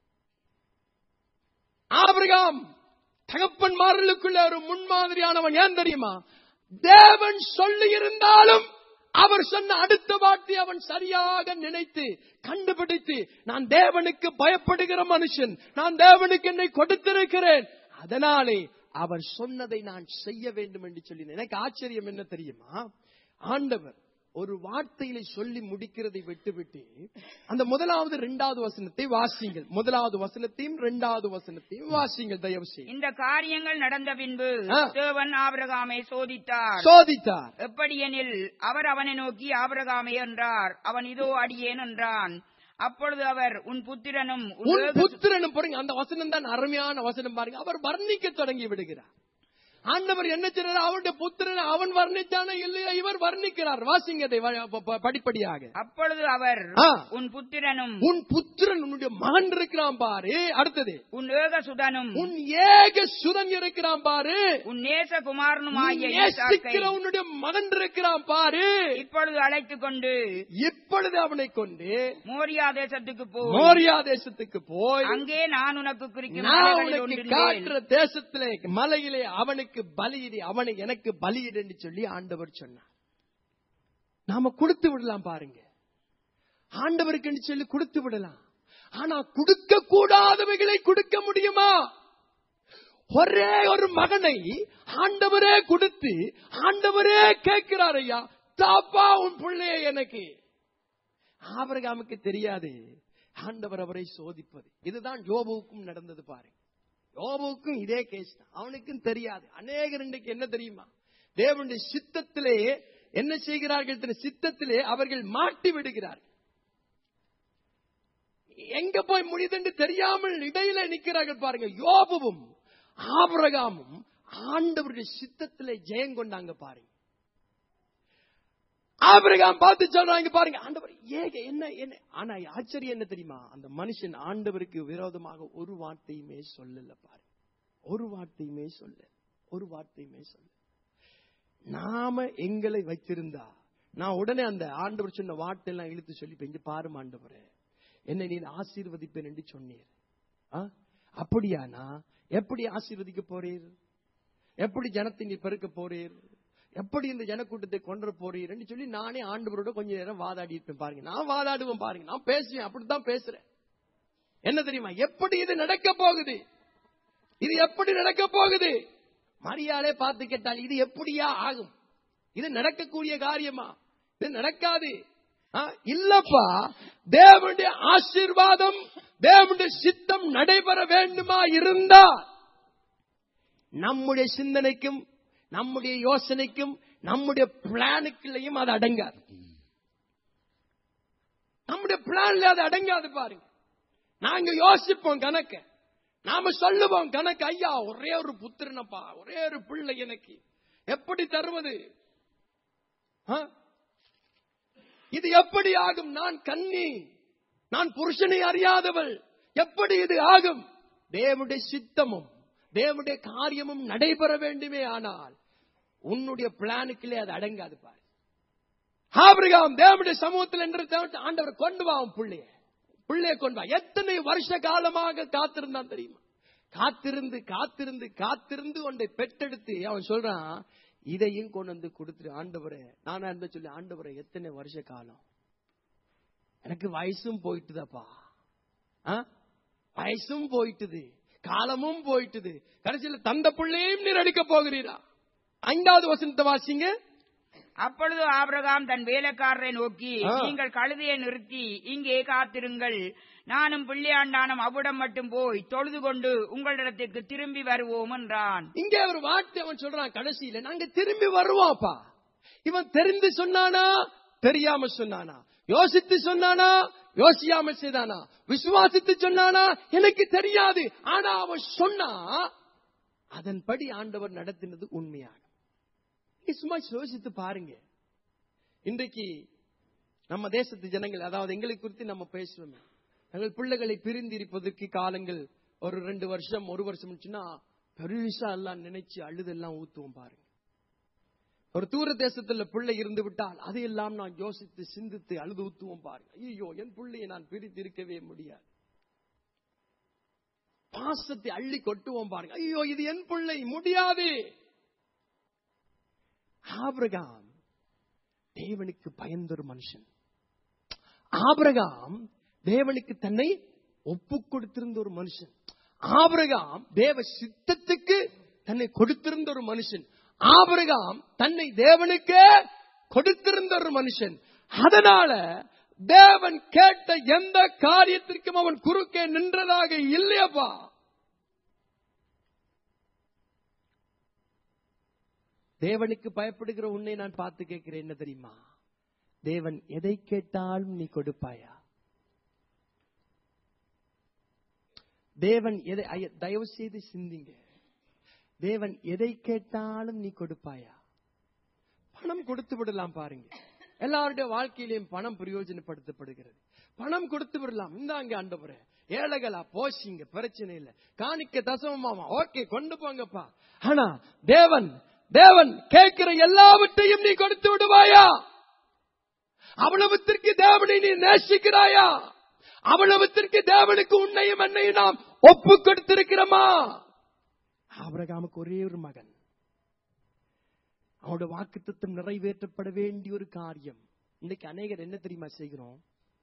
ஆபிரகாம் தகப்பன்மார்களுக்குள்ள ஒரு முன்மாதிரியானவன் ஏன் தெரியுமா தேவன் சொல்லி இருந்தாலும் அவர் சொன்ன அடுத்த வார்த்தை அவன் சரியாக நினைத்து கண்டுபிடித்து நான் தேவனுக்கு பயப்படுகிற மனுஷன் நான் தேவனுக்கு என்னை கொடுத்திருக்கிறேன் அதனாலே அவர் சொன்னதை நான் செய்ய வேண்டும் என்று சொல்லி எனக்கு ஆச்சரியம் என்ன தெரியுமா ஆண்டவர் ஒரு வார்த்தையில சொல்லி முடிக்கிறதை விட்டுவிட்டு அந்த முதலாவது இரண்டாவது வசனத்தை வாசிங்கள் முதலாவது வசனத்தையும் இரண்டாவது வசனத்தையும் வாசிங்கள் தயவு செய்து இந்த காரியங்கள் நடந்த பின்பு ஆ. தேவன் ஆபிரகாமை சோதித்தார் சோதித்தார் எப்படியெனில் அவர் அவனை நோக்கி ஆபிரகாமே என்றார் அவன் இதோ அடியேன் என்றான் அப்பொழுது அவர் உன் புத்திரனும் உன் உன் ஏக- புத்திரனும் பாருங்க அந்த வசனம் தான் அருமையான வசனம் பாருங்க அவர் வர்ணிக்க தொடங்கி விடுகிறார் ஆண்டவர் என்ன செய்றாரு அவனுடைய புத்திரன் அவன் வர்ணித்தானே இல்லையா இவர் வர்ணிக்கிறார் வாசிங்க அதை வ- ப- ப- படிப்படியாக அப்பொழுது அவர் ஆ. உன் புத்திரனும் உன் புத்திரன் உன்னுடைய மகன் இருக்கிறான் பாரு அடுத்தது உன் ஏக சுதனும் உன் ஏக சுதன் இருக்கிறான் பாரு உன் நேச நீ குமாரனுமாகிய நேசிக்கிற ஈசாக்கை உன்னுடைய மகன் இருக்கிறான் பாரு இப்பொழுது அழைத்துக் கொண்டு இப்பொழுது அவனை கொண்டு மோரியா தேசத்துக்கு போ மோரியா தேசத்துக்கு போய் அங்கே நான் உனக்கு குறிக்கும் நான் மலைகளில் உனக்கு ஒன்றின் மேல் காட்டுற தேசத்திலே மலையிலே அவனுக்கு பலியிடு அவனை எனக்கு பலியிடு என்று சொல்லி ஆண்டவர் சொன்னார் நாம கொடுத்து விடலாம் பாருங்க ஆண்டவருக்கு என்று சொல்லி கொடுத்து விடலாம் ஆனா கொடுக்க கூடாதவைகளை கொடுக்க முடியுமா ஒரே ஒரு மகனை ஆண்டவரே கொடுத்து ஆண்டவரே கேட்கிறார் ஐயா தாப்பா உன் பிள்ளைய எனக்கு ஆபரகாமுக்கு தெரியாது ஆண்டவர் அவரை சோதிப்பது இதுதான் யோபுவுக்கும் நடந்தது பாருங்க யோபுவுக்கும் இதே கேஸ் தான் அவனுக்கும் தெரியாது அநேகர் இன்றைக்கு என்ன தெரியுமா தேவனுடைய சித்தத்திலே என்ன செய்கிறார்கள் தெரியும்? சித்தத்திலே அவர்கள் மாட்டி விடுகிறார்கள் எங்க போய் முடியுதுன்னு தெரியாமல் இடையில நிக்கிறார்கள் பாருங்க யோபுவும் ஆபிரகாமும் ஆண்டவருடைய சித்தத்திலே ஜெயம் கொண்டாங்க பாருங்க ஆபிரகாம் பார்த்து சொல்றாங்க பாருங்க ஆண்டவர் ஏக என்ன என்ன ஆனா ஆச்சரியம் என்ன தெரியுமா அந்த மனுஷன் ஆண்டவருக்கு விரோதமாக ஒரு வார்த்தையுமே சொல்லல பாரு ஒரு வார்த்தையுமே சொல்ல ஒரு வார்த்தையுமே சொல்ல நாம எங்களை வைத்திருந்தா நான் உடனே அந்த ஆண்டவர் சொன்ன வார்த்தை எல்லாம் இழுத்து சொல்லி இங்க பாரும் ஆண்டவரே என்னை நீ ஆசீர்வதிப்பேன் என்று சொன்னீர் ஆ? அப்படியானா எப்படி ஆசீர்வதிக்க போறீர் எப்படி ஜனத்தை நீ பெருக்க போறீர் எப்படி இந்த ஜனக்கூட்டத்தை கொண்டு போறீர் என்று சொல்லி நானே ஆண்டவரோட கொஞ்ச நேரம் வாதாடி இருப்பேன் பாருங்க நான் வாதாடுவேன் பாருங்க நான் பேசுவேன் அப்படித்தான் பேசுறேன் என்ன தெரியுமா எப்படி இது நடக்க போகுது இது எப்படி நடக்க போகுது மரியாதை பார்த்து கேட்டால் இது எப்படியா ஆகும் இது நடக்கக்கூடிய காரியமா இது நடக்காது ஆ, இல்லப்பா தேவனுடைய ஆசீர்வாதம் தேவனுடைய சித்தம் நடைபெற வேண்டுமா இருந்தா நம்முடைய சிந்தனைக்கும் நம்முடைய யோசனைக்கும் நம்முடைய பிளானுக்குள்ளேயும் அது அடங்காது நம்முடைய பிளான்ல அது அடங்காது பாருங்க நாங்க யோசிப்போம் கணக்க நாம சொல்லுவோம் கணக்கு ஐயா ஒரே ஒரு புத்திரனப்பா ஒரே ஒரு பிள்ளை எனக்கு எப்படி தருவது ஆ? இது எப்படி ஆகும் நான் கன்னி நான் புருஷனை அறியாதவள் எப்படி இது ஆகும் தேவனுடைய சித்தமும் தேவனுடைய காரியமும் நடைபெற வேண்டுமே ஆனால் உன்னுடைய பிளானுக்குள்ளே அது அடங்காது பாரு ஆபிரகாம் தேவனுடைய சமூகத்தில் என்று தேவன் ஆண்டவர் கொண்டு வா உன் பிள்ளைய பிள்ளைய கொண்டு வா எத்தனை வருஷ காலமாக காத்திருந்தான் தெரியுமா காத்திருந்து காத்திருந்து காத்திருந்து உன்னை பெற்றெடுத்து அவன் சொல்றான் இதையும் கொண்டு வந்து கொடுத்துரு ஆண்டவரே நானா இருந்த சொல்லி ஆண்டவரே எத்தனை வருஷ காலம் எனக்கு வயசும் போயிட்டுதாப்பா ஆ? வயசும் போயிட்டுது காலமும் போயிட்டுது கடைசியில் தந்த பிள்ளையும் நீர் அடிக்க போகிறீரா ஐந்தாவது வசனத்தை வாசிங்க அப்பொழுது ஆபிரகாம் தன் வேலைக்காரரை நோக்கி ஆ. நீங்கள் கழுதையை நிறுத்தி இங்கே காத்திருங்கள் நானும் பிள்ளையாண்டானும் அவ்விடம் மட்டும் போய் தொழுது கொண்டு உங்களிடத்திற்கு திரும்பி வருவோம் என்றான் இங்க ஒரு வார்த்தை அவன் சொல்றான் கடைசியில நாங்க திரும்பி வருவோம்ப்பா இவன் தெரிந்து சொன்னானா தெரியாம சொன்னானா யோசித்து சொன்னானா யோசியாம செய்தானா விசுவாசித்து சொன்னானா எனக்கு தெரியாது ஆனா அவன் சொன்னா அதன்படி ஆண்டவர் நடத்தினது உண்மையாக நீ சும்மா யோசித்து பாருங்க இன்றைக்கு நம்ம தேசத்து ஜனங்கள் அதாவது எங்களை குறித்து நம்ம பேசுவோமே எங்கள் பிள்ளைகளை பிரிந்திருப்பதற்கு காலங்கள் ஒரு ரெண்டு வருஷம் ஒரு வருஷம் சொன்னா பெருசா எல்லாம் நினைச்சு அழுதெல்லாம் ஊத்துவோம் பாருங்க ஒரு தூர தேசத்துல பிள்ளை இருந்து விட்டால் அதையெல்லாம் நான் யோசித்து சிந்தித்து அழுது ஊத்துவோம் பாருங்க ஐயோ என் பிள்ளையை நான் பிரித்து இருக்கவே முடியாது பாசத்தை அள்ளி கொட்டுவோம் பாருங்க ஐயோ இது என் பிள்ளை முடியாது ஆபிரகாம் தேவனுக்கு பயந்த ஒரு மனுஷன் ஆபிரகாம் தேவனுக்கு தன்னை ஒப்பு கொடுத்திருந்த ஒரு மனுஷன் ஆபிரகாம் தேவ சித்தத்துக்கு தன்னை கொடுத்திருந்த ஒரு மனுஷன் ஆபிரகாம் தன்னை தேவனுக்கு கொடுத்திருந்த ஒரு மனுஷன் அதனால தேவன் கேட்ட எந்த காரியத்திற்கும் அவன் குறுக்கே நின்றதாக இல்லையப்பா தேவனுக்கு பயப்படுகிற உன்னை நான் பார்த்து கேட்கிறேன் என்ன தெரியுமா தேவன் எதை கேட்டாலும் நீ கொடுப்பாயா தேவன் எதை ஐய- தயவு செய்து சிந்திங்க தேவன் எதை கேட்டாலும் நீ கொடுப்பாயா பணம் கொடுத்து விடலாம் பாருங்க எல்லாருடைய வாழ்க்கையிலையும் பணம் பிரயோஜனப்படுத்தப்படுகிறது பணம் கொடுத்து விடலாம் இந்தாங்க ஆண்டவரே ஏழைகளா போசிங்க பிரச்சனை இல்ல காணிக்க தசமமாமா ஓகே கொண்டு போங்கப்பா ஆனா தேவன் தேவன் கேட்கிற எல்லாவற்றையும் நீ கொடுத்து விடுவாயா அவ்வளவுத்திற்கு தேவனை நீ நேசிக்கிறாயா அவ்வளவுத்திற்கு தேவனுக்கு உன்னையும் என்னையும் நாம் ஒப்பு கொடுத்திருக்கிறோமா ஆபிரகாமுக்கு ஒரே ஒரு மகன் அவனோட வாக்குத்தத்தம் நிறைவேற்றப்பட வேண்டிய ஒரு காரியம் இன்னைக்கு அநேகர் என்ன தெரியுமா செய்கிறோம்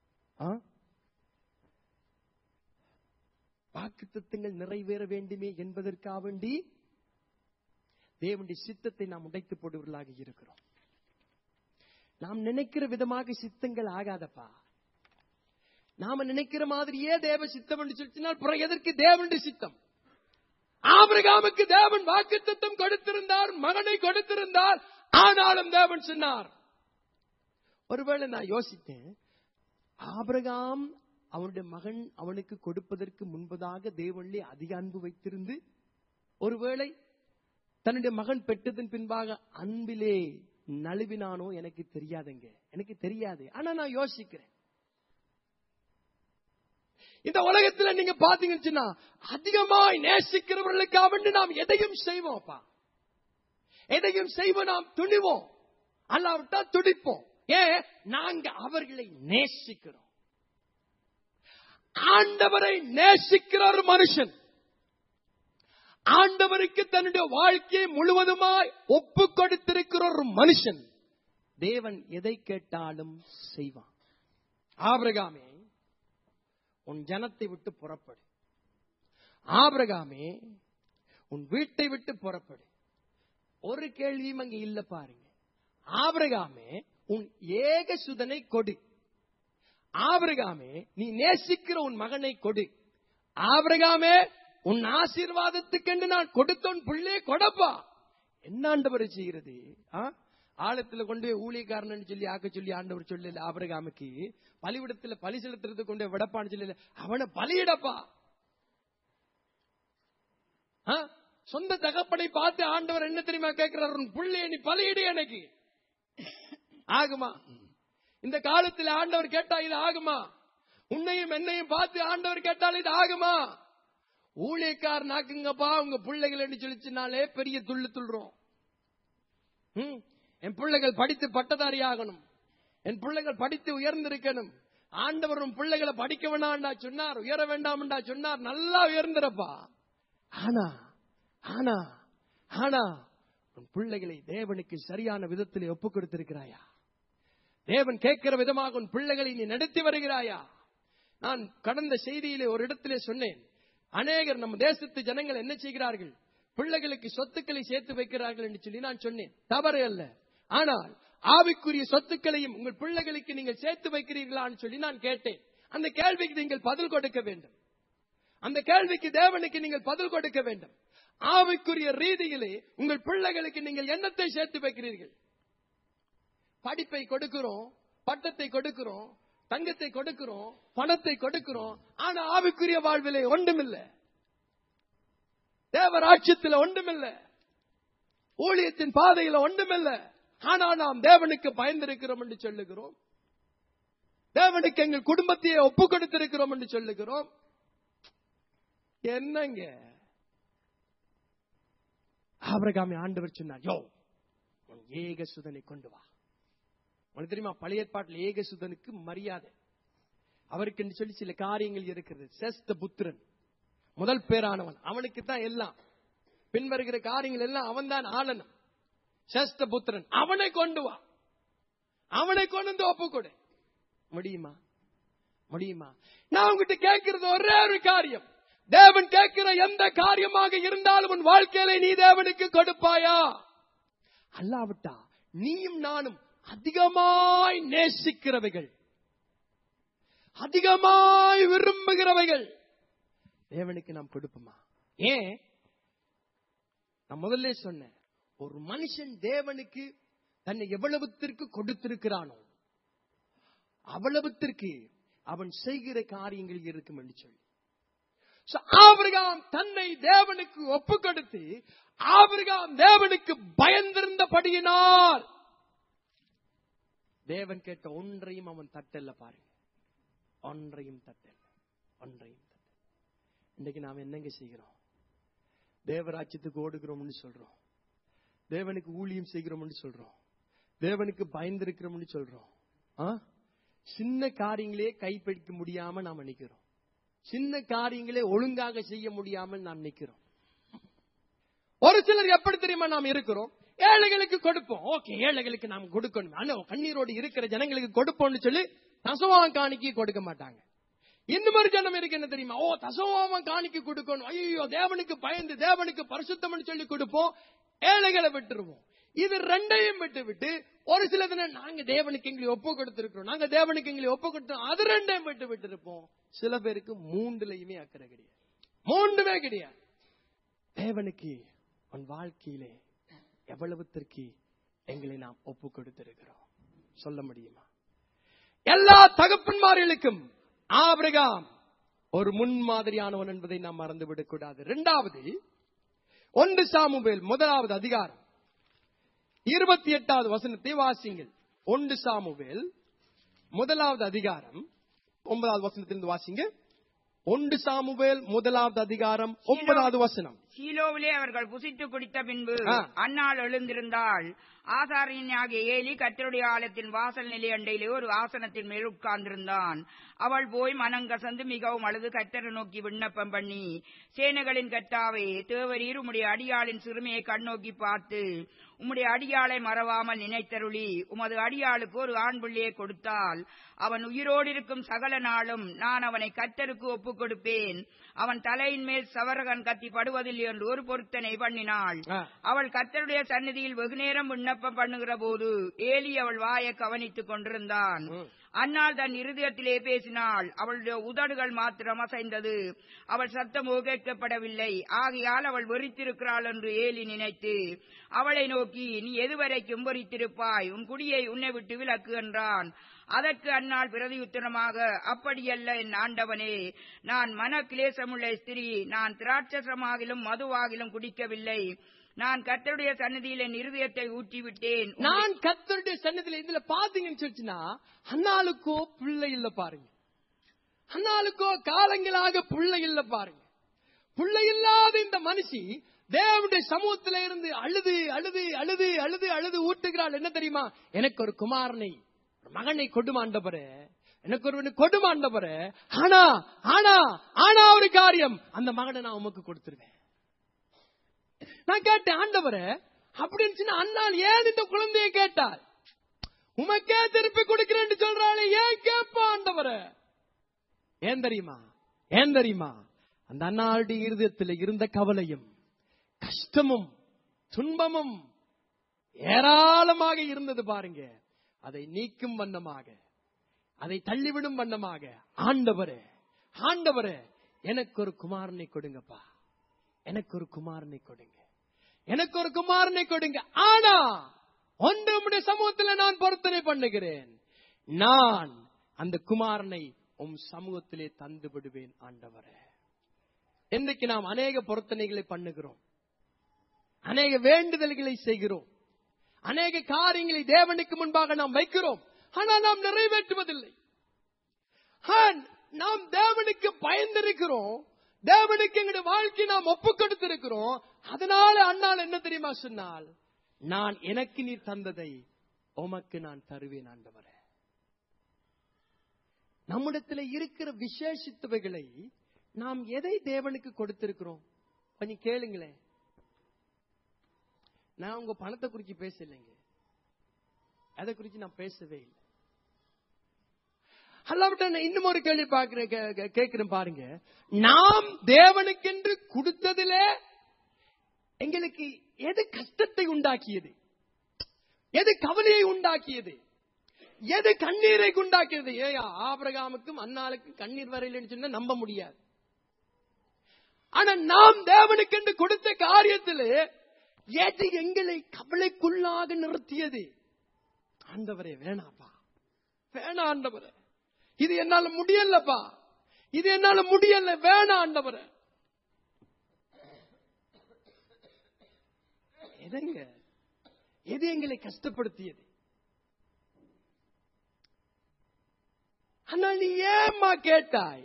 வாக்குத்தத்தங்கள் நிறைவேற வேண்டுமே என்பதற்காக வேண்டி தேவனுடைய சித்தத்தை நாம் உடைத்து போடுவர்களாக இருக்கிறோம் நாம் நினைக்கிற விதமாக சித்தங்கள் ஆகாதப்பா நாம நினைக்கிற மாதிரியே தேவ சித்தம் என்று சொல்லினால் பிறகு எதற்கு தேவனுடைய சித்தம் ஆபிரகாமுக்கு தேவன் வாக்குத்தத்தம் கொடுத்திருந்தார் மகனை கொடுத்திருந்தார் ஆனாலும் தேவன் சொன்னார் ஒருவேளை நான் யோசித்தேன் ஆபிரகாம் அவனுடைய மகன் அவனுக்கு கொடுப்பதற்கு முன்பதாக தேவனிலே அதிக அன்பு வைத்திருந்து ஒருவேளை தன்னுடைய மகன் பெற்றதன் பின்பாக அன்பிலே நழுவினானோ எனக்கு தெரியாதுங்க எனக்கு தெரியாது ஆனா நான் யோசிக்கிறேன் இந்த உலகத்துல நீங்க பாத்தீங்கன்னு சொன்னா அதிகமாய் நேசிக்கிறவர்களுக்காக வேண்டி நாம் எதையும் செய்வோம்ப்பா எதையும் செய்வோம் நாம் துணிவோம் அல்லாவிட்டா துடிப்போம் ஏன் நாங்க அவர்களை நேசிக்கிறோம் ஆண்டவரை நேசிக்கிற ஒரு மனுஷன் ஆண்டவருக்கு தன்னுடைய வாழ்க்கையை முழுவதுமாய் ஒப்பு கொடுத்திருக்கிற ஒரு மனுஷன் தேவன் எதை கேட்டாலும் செய்வான் ஆபிரகாமே உன் ஜனத்தை விட்டு புறப்படு ஆபிரகாமே உன் வீட்டை விட்டு புறப்படு ஒரு கேள்வியும் அங்க இல்ல பாருங்க ஆபிரகாமே உன் ஏக சுதனை கொடு ஆபிரகாமே நீ நேசிக்கிற உன் மகனை கொடு ஆபிரகாமே உன் ஆசீர்வாதத்துக்கென்று நான் கொடுத்த உன் பிள்ளை கொடப்பா என்ன ஆண்டவர் செய்கிறது ஆ? ஆழத்துல கொண்டு போய் ஊழியக்காரன் சொல்லி ஆக்க சொல்லி ஆண்டவர் சொல்லல ஆபிரகாமுக்கு பலிவிடத்துல பலி செலுத்துறது கொண்டு போய் விடப்பான்னு சொல்லல அவனை பலியிடப்பா ஆ? சொந்த தகப்பனை பார்த்து ஆண்டவர் என்ன தெரியுமா கேட்கிறார் உன் பிள்ளைய நீ பலியிடு எனக்கு ஆகுமா இந்த காலத்தில் ஆண்டவர் கேட்டா இது ஆகுமா உன்னையும் என்னையும் பார்த்து ஆண்டவர் கேட்டால் இது ஆகுமா ஊழியக்கார் நாக்குங்கப்பா உங்க பிள்ளைகள் சொல்லிச்சுனாலே பெரிய துள்ளு துள்ளுறோம் ம், என் பிள்ளைகள் படித்து பட்டதாரி ஆகணும் என் பிள்ளைகள் படித்து உயர்ந்திருக்கணும் ஆண்டவர் உன் பிள்ளைகளை படிக்க வேண்டாம்டா சொன்னார் உயர வேண்டாம்டா சொன்னார் நல்லா உயர்ந்திரப்பா ஆனா ஆனா ஆனா உன் பிள்ளைகளை தேவனுக்கு சரியான விதத்தில் ஒப்புக் கொடுத்திருக்கிறாயா தேவன் கேட்கிற விதமாக உன் பிள்ளைகளை நீ நடத்தி வருகிறாயா நான் கடந்த செய்தியிலே ஒரு இடத்திலே சொன்னேன் அநேகர் நம்ம தேசத்து ஜனங்கள் என்ன செய்கிறார்கள் பிள்ளைகளுக்கு சொத்துக்களை சேர்த்து வைக்கிறார்கள் என்று சொல்லி நான் சொன்னேன் தவறு அல்ல ஆனால் ஆவிக்குரிய சொத்துக்களையும் உங்கள் பிள்ளைகளுக்கு நீங்கள் சேர்த்து வைக்கிறீர்களான்னு சொல்லி நான் கேட்டேன் அந்த கேள்விக்கு நீங்கள் பதில் கொடுக்க வேண்டும் அந்த கேள்விக்கு தேவனுக்கு நீங்கள் பதில் கொடுக்க வேண்டும் ஆவிக்குரிய ரீதியிலே உங்கள் பிள்ளைகளுக்கு நீங்கள் எண்ணத்தை சேர்த்து வைக்கிறீர்கள் படிப்பை கொடுக்கிறோம் பட்டத்தை கொடுக்கிறோம் தங்கத்தை கொடுக்கிறோம் பணத்தை கொடுக்கிறோம் ஆனா ஆவிக்குரிய வாழ்விலே ஒன்றுமில்லை தேவராட்சியத்தில் ஒன்றுமில்லை ஊழியத்தின் பாதையில ஒன்றுமில்லை ஆனா நாம் தேவனுக்கு பயந்திருக்கிறோம் என்று சொல்லுகிறோம் தேவனுக்கு எங்கள் குடும்பத்தையே ஒப்பு கொடுத்திருக்கிறோம் என்று சொல்லுகிறோம் என்னங்க ஆபிரகாமி ஆண்டவர் சொன்னார் யோ உன் ஏக சுதனை கொண்டு வா உனக்கு தெரியுமா பழைய ஏற்பாட்டில் ஏக சுதனுக்கு மரியாதை அவருக்கு என்று சொல்லி சில காரியங்கள் இருக்கிறது செஸ்த புத்திரன் முதல் பேரானவன் அவனுக்கு தான் எல்லாம் பின் வருகிற காரியங்கள் எல்லாம் அவன் தான் ஆளணும் செஸ்த புத்திரன் அவனை கொண்டு வா அவனை கொண்டு வந்து ஒப்பு கொடு முடியுமா முடியுமா நான் உங்ககிட்ட கேட்கிறது ஒரே ஒரு காரியம் தேவன் கேட்கிற எந்த காரியமாக இருந்தாலும் உன் வாழ்க்கையில நீ தேவனுக்கு கொடுப்பாயா அல்லாவிட்டா நீயும் நானும் அதிகமாய் நேசிக்கிறவைகள் அதிகமாய் விரும்புகிறவைகள் தேவனுக்கு நாம் கொடுப்போமா ஏன் நான் முதல்ல சொன்னேன் ஒரு மனுஷன் தேவனுக்கு தன்னை எவ்வளவுத்திற்கு கொடுத்திருக்கிறானோ அவ்வளவுத்திற்கு அவன் செய்கிற காரியங்கள் இருக்கும் என்று சொல்லி So, ஆபிரகாம் தன்னை தேவனுக்கு ஒப்பு கொடுத்து ஆபிரகாம் தேவனுக்கு பயந்திருந்தபடியினால் தேவன் கேட்ட ஒன்றையும் அவன் தட்டல்ல பாருங்க ஒன்றையும் தட்டல்ல ஒன்றையும் தட்டல்ல இன்னைக்கு நாம் என்னங்க செய்கிறோம் தேவராட்சியத்துக்கு ஓடுகிறோம்னு சொல்றோம் தேவனுக்கு ஊழியம் செய்கிறோம்னு சொல்றோம் தேவனுக்கு பயந்திருக்கிறோம்னு சொல்றோம் ஆ? சின்ன காரியங்களே கைப்பிடிக்க முடியாம நாம நிக்கிறோம் சின்ன காரியங்களே ஒழுங்காக செய்ய முடியாமல் நாம் நிக்கிறோம் ஒரு சிலர் எப்படி தெரியுமா நாம் இருக்கிறோம் ஏழைகளுக்கு கொடுப்போம் ஓகே ஏழைகளுக்கு நாம் கொடுக்கணும் ஆனா கண்ணீரோடு இருக்கிற ஜனங்களுக்கு கொடுப்போம்னு சொல்லி தசவான் காணிக்கை கொடுக்க மாட்டாங்க இன்னும் ஒரு ஜனம் இருக்கு என்ன தெரியுமா ஓ தசவாமன் காணிக்கை கொடுக்கணும் ஐயோ தேவனுக்கு பயந்து தேவனுக்கு பரிசுத்தம்னு சொல்லி கொடுப்போம் ஏழைகளை விட்டுருவோம் இது ரெண்டையும் விட்டு விட்டு ஒரு சில தினம் நாங்க தேவனுக்கு எங்களை ஒப்பு கொடுத்திருக்கிறோம் நாங்க தேவனுக்கு எங்களை ஒப்பு கொடுத்தோம் அது ரெண்டையும் விட்டு விட்டு இருப்போம் சில பேருக்கு மூன்றுலையுமே அக்கறை கிடையாது மூன்றுமே கிடையாது தேவனுக்கு உன் வாழ்க்கையிலே எவ்வளவுத்திற்கு எங்களை நாம் ஒப்பு கொடுத்திருக்கிறோம் சொல்ல முடியுமா எல்லா தகப்பன்மார்களுக்கும் ஆபிரகாம் ஒரு முன்மாதிரியானவன் என்பதை நாம் மறந்துவிடக் கூடாது இரண்டாவது ஒன்று சாமுவேல் முதலாவது அதிகாரம் இருபத்தி எட்டாவது வசனத்தை வாசிங்கள் ஒன்று சாமுவேல் முதலாவது அதிகாரம் ஒன்பதாவது வசனத்திலிருந்து வாசிங்க ஒன்று சாமுவேல் முதலாவது அதிகாரம் ஒன்பதாவது வசனம் சீலோவிலே அவர்கள் புசித்து குடித்த பின்பு ஆ. அன்னாள் எழுந்திருந்தாள் ஆசாரியனாகிய ஏலி கத்தருடைய ஆலயத்தின் வாசல் நிலை அண்டையிலே ஒரு ஆசனத்தின் மேல் உட்கார்ந்திருந்தான் அவள் போய் மனங்கசந்து மிகவும் அழுது கத்தரை நோக்கி விண்ணப்பம் பண்ணி சேனைகளின் கத்தாவே தேவரீர் உம்முடைய அடியாளின் சிறுமியை கண்ணோக்கி பார்த்து உம்முடைய அடியாளை மறவாமல் நினைத்தருளி உமது அடியாளுக்கு ஒரு ஆண் பிள்ளையை கொடுத்தால் அவன் உயிரோடு இருக்கும் சகல நாளும் நான் அவனை கத்தருக்கு ஒப்புக் கொடுப்பேன் அவன் தலையின் மேல் சவரகன் கத்தி படுவதில்லை என்று ஒரு பொருத்தனை பண்ணினாள் ஆ. அவள் கத்தருடைய சந்நிதியில் வெகுநேரம் விண்ணப்பம் பண்ணுகிற போது ஏலி அவள் வாயை கவனித்துக் கொண்டிருந்தான் ம். அன்னாள் தன் இருதயத்திலே பேசினாள் அவளுடைய உதடுகள் மாத்திரம் அசைந்தது அவள் சத்தமோ கேட்கப்படவில்லை ஆகையால் அவள் வெறித்திருக்கிறாள் என்று ஏலி நினைத்து அவளை நோக்கி நீ எதுவரைக்கும் வெறித்திருப்பாய் உன் குடியை உன்னை விட்டு விலக்கு என்றான் அதற்கு அன்னாள் பிரதியுத்தரமாக அப்படியல்ல என் ஆண்டவனே நான் மன கிளேசமுள்ள ஸ்திரீ நான் திராட்சசமாகிலும் மதுவாகிலும் குடிக்கவில்லை நான் கர்த்தருடைய சன்னதியில் என் இருதயத்தை ஊற்றிவிட்டேன் நான் கத்தருடைய சன்னதியில இதுல பாத்தீங்கன்னு சொல்லிச்சுன்னா அண்ணாளுக்கோ பிள்ளை இல்ல பாருங்க அண்ணாளுக்கோ காலங்களாக பிள்ளை இல்ல பாருங்க பிள்ளை இல்லாத இந்த மனுஷி தேவனுடைய சமூகத்தில இருந்து அழுது அழுது அழுது அழுது அழுது ஊட்டுகிறாள் என்ன தெரியுமா எனக்கு ஒரு குமாரனை ஒரு மகனை கொடுமாண்டவரே எனக்கு ஒரு கொடுமாண்டவரே ஆனா ஆனா ஆனா ஒரு காரியம் அந்த மகனை நான் உமக்கு கொடுத்துருவேன் நான் கேட்டேன் ஆண்டவரே அப்படின்னு சொன்னா அண்ணாள் ஏன் இந்த குழந்தையை கேட்டாள் உமக்கே திருப்பி கொடுக்கிறேன்னு சொல்றாளே ஏன் கேட்பா ஆண்டவரே ஏன் தெரியுமா ஏன் தெரியுமா அந்த அண்ணாளுடைய இருதயத்தில் இருந்த கவலையும் கஷ்டமும் துன்பமும் ஏராளமாக இருந்தது பாருங்க அதை நீக்கும் வண்ணமாக அதை தள்ளிவிடும் வண்ணமாக ஆண்டவரே ஆண்டவரே எனக்கு ஒரு குமாரனை கொடுங்கப்பா எனக்கு ஒரு குமாரனை கொடுங்க எனக்கு ஒரு குமாரனை கொடுங்க ஆனா ஒன்று உம்முடைய சமூகத்துல நான் பொருத்தனை பண்ணுகிறேன் நான் அந்த குமாரனை உம் சமூகத்திலே தந்து விடுவேன் ஆண்டவரே இன்றைக்கு நாம் அநேக பொருத்தனைகளை பண்ணுகிறோம் அநேக வேண்டுதல்களை செய்கிறோம் அநேக காரியங்களை தேவனுக்கு முன்பாக நாம் வைக்கிறோம் ஆனால் நாம் நிறைவேற்றுவதில்லை ஆ, நாம் தேவனுக்கு பயந்திருக்கிறோம் தேவனுக்கு எங்களுடைய வாழ்க்கை நாம் ஒப்பு கொடுத்திருக்கிறோம் அதனால அண்ணால் என்ன தெரியுமா சொன்னால் நான் எனக்கு நீ தந்ததை உமக்கு நான் தருவேன் ஆண்டவரே நம்மிடத்துல இருக்கிற விசேஷித்தவைகளை நாம் எதை தேவனுக்கு கொடுத்திருக்கிறோம் கொஞ்சம் கேளுங்களேன் நான் உங்க பணத்தை குறிச்சு பேசலைங்க அதை குறிச்சு நான் பேசவே இல்லை அல்லாவிட்ட நான் இன்னும் ஒரு கேள்வி பார்க்கிறேன் கே- கே- கேட்கிறேன் பாருங்க நாம் தேவனுக்கென்று கொடுத்ததிலே எங்களுக்கு எது கஷ்டத்தை உண்டாக்கியது எது கவலையை உண்டாக்கியது எது கண்ணீரை உண்டாக்கியது ஏயா ஆபிரகாமுக்கும் அன்னாளுக்கும் கண்ணீர் வரையிலன்னு சொன்னா நம்ப முடியாது ஆனா நாம் தேவனுக்கென்று கொடுத்த காரியத்திலே எது எங்களை கவலைக்குள்ளாக நிறுத்தியது ஆண்டவரே வேணாப்பா வேணாம் ஆண்டவரே இது என்னால முடியலப்பா இது என்னால முடியல வேணாம் ஆண்டவரே எதுங்க எது எங்களை கஷ்டப்படுத்தியது ஆனால் நீ ஏம்மா கேட்டாய்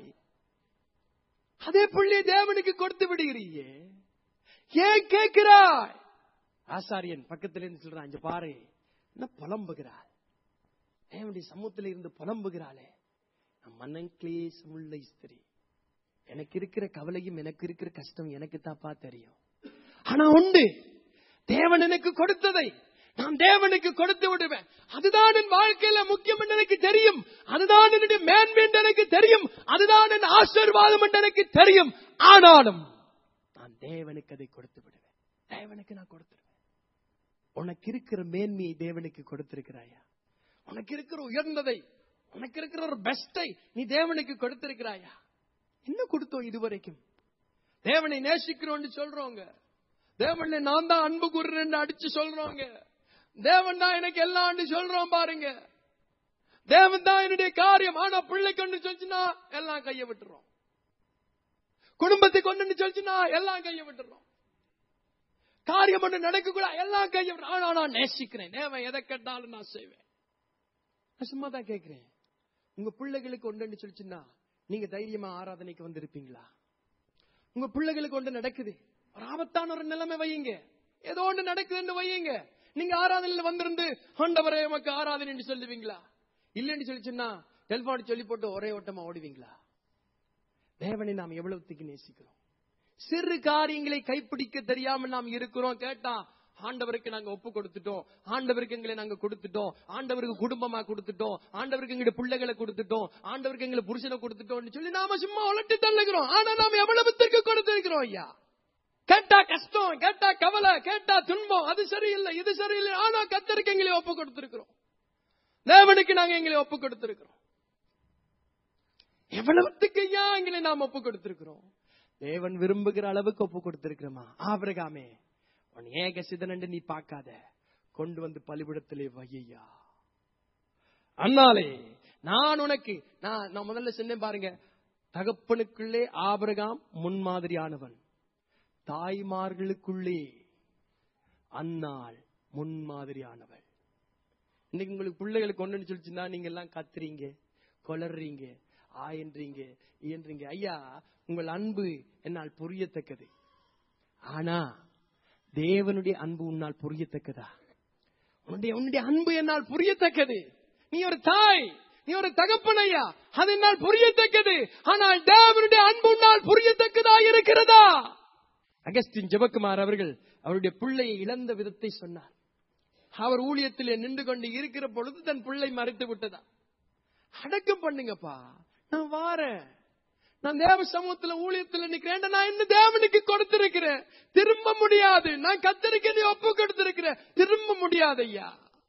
அதே புள்ளி தேவனுக்கு கொடுத்து விடுகிறீயே ஏன் கேட்கிறாய் ஆசாரியன் பக்கத்துல இருந்து சொல்றான் இங்க பாரு என்ன புலம்புகிறாள் தேவனுடைய சமூகத்துல இருந்து புலம்புகிறாளே நான் மன்னன் கிளேசமுள்ள ஸ்திரி எனக்கு இருக்கிற கவலையும் எனக்கு இருக்கிற கஷ்டம் எனக்கு தாப்பா தெரியும் ஆனா உண்டு தேவன் எனக்கு கொடுத்ததை நான் தேவனுக்கு கொடுத்து விடுவேன் அதுதான் என் வாழ்க்கையில முக்கியம் என்று எனக்கு தெரியும் அதுதான் என்னுடைய மேன்மை என்று எனக்கு தெரியும் அதுதான் என் ஆசீர்வாதம் என்று எனக்கு தெரியும் ஆனாலும் நான் தேவனுக்கு அதை கொடுத்து விடுவேன் தேவனுக்கு நான் கொடுத்துருவேன் உனக்கு இருக்கிற மேன்மையை தேவனுக்கு கொடுத்திருக்கிறாயா உனக்கு இருக்கிற உயர்ந்ததை உனக்கு இருக்கிற ஒரு பெஸ்டை நீ தேவனுக்கு கொடுத்திருக்கிறாயா என்ன கொடுத்தோம் இதுவரைக்கும் தேவனை நேசிக்கிறோம்னு சொல்றோங்க தேவனை நான் தான் அன்பு கூறுறேன்னு அடிச்சு சொல்றோங்க தேவன் தான் எனக்கு எல்லாம் சொல்றோம் பாருங்க தேவன் தான் என்னுடைய காரியம் ஆனா பிள்ளை கொண்டு சொல்லிச்சுன்னா எல்லாம் கைய விட்டுறோம் குடும்பத்தை கொண்டு சொல்லிச்சுன்னா எல்லாம் கைய விட்டுறோம் காரியம் ஒன்று நடக்க கூட எல்லாம் கைய விட்டு ஆனா நான் நேசிக்கிறேன் தேவன் எதை கேட்டாலும் நான் செய்வேன் நான் சும்மா தான் கேட்கிறேன் உங்க பிள்ளைகளுக்கு ஒன்று சொல்லிச்சுன்னா நீங்க தைரியமா ஆராதனைக்கு வந்திருப்பீங்களா உங்க பிள்ளைகளுக்கு ஒன்று நடக்குது ஒரு ஆபத்தான ஒரு நிலைமை வையுங்க ஏதோ ஒன்று நடக்குதுன்னு வையுங்க நீங்க ஆராதனையில வந்திருந்து ஆண்டவரே உமக்கு ஆராதனை என்று சொல்லுவீங்களா இல்லைன்னு சொல்லிச்சுன்னா டெலிபோன் சொல்லி போட்டு ஒரே ஓட்டமா ஓடுவீங்களா தேவனை நாம் எவ்வளவுத்துக்கு நேசிக்கிறோம் சிறு காரியங்களை கைப்பிடிக்க தெரியாம நாம் இருக்கிறோம் கேட்டா ஆண்டவருக்கு நாங்க ஒப்பு கொடுத்துட்டோம் ஆண்டவருக்கு எங்களை நாங்க கொடுத்துட்டோம் ஆண்டவருக்கு குடும்பமா கொடுத்துட்டோம் ஆண்டவருக்கு எங்களுடைய பிள்ளைகளை கொடுத்துட்டோம் ஆண்டவருக்கு எங்களை புருஷனை கொடுத்துட்டோம்னு சொல்லி நாம சும்மா உலட்டி தள்ளுகிறோம் ஆனா நாம எவ்வளவுத்திற்கு கொடுத்திருக்கிறோம் ஐயா கேட்டா கஷ்டம் கேட்டா கவலை கேட்டா துன்பம் அது சரியில்லை இது சரியில்லை ஆனா கத்தருக்கு எங்களை ஒப்பு கொடுத்திருக்கிறோம் தேவனுக்கு நாங்க எங்களை ஒப்பு கொடுத்திருக்கிறோம் எவ்வளவுத்துக்கு ஐயா எங்களை நாம் ஒப்பு கொடுத்திருக்கிறோம் தேவன் விரும்புகிற அளவுக்கு ஒப்பு கொடுத்திருக்கிறோமா ஆபிரகாமே உன் ஏக சிதனண்டு நீ பார்க்காத கொண்டு வந்து பலிபிடத்திலே வையா அண்ணாலே நான் உனக்கு நான் நான் முதல்ல சொன்னேன் பாருங்க தகப்பனுக்குள்ளே ஆபிரகாம் முன்மாதிரியானவன் தாய்மார்களுக்குள்ளே அன்னாள் முன்மாதிரியானவள் இன்னைக்கு உங்களுக்கு பிள்ளைகளுக்கு ஒண்ணுன்னு சொல்லிச்சுன்னா நீங்க எல்லாம் கத்துறீங்க கொளறீங்க ஆயன்றீங்க இயன்றீங்க ஐயா உங்கள் அன்பு என்னால் புரியத்தக்கது ஆனா தேவனுடைய அன்பு உன்னால் புரியத்தக்கதா உன்னுடைய உன்னுடைய அன்பு என்னால் புரியத்தக்கது நீ ஒரு தாய் நீ ஒரு தகப்பனையா அது என்னால் புரியத்தக்கது ஆனால் தேவனுடைய அன்பு உன்னால் புரியத்தக்கதா இருக்கிறதா அகஸ்டின் ஜெபக்குமார் அவர்கள் அவருடைய பிள்ளையை இழந்த விதத்தை சொன்னார் அவர் ஊழியத்திலே நின்று கொண்டு இருக்கிற பொழுது தன் பிள்ளை மறைத்து விட்டதா அடக்கம் பண்ணுங்கப்பா நான் வாரேன் நான் தேவ சமூகத்துல ஊழியத்துல நிக்கிறேன் நான் இன்னும் தேவனுக்கு கொடுத்திருக்கிறேன் திரும்ப முடியாது நான் கத்தருக்கு நீ ஒப்பு கொடுத்திருக்கிறேன் திரும்ப முடியாது ஐயா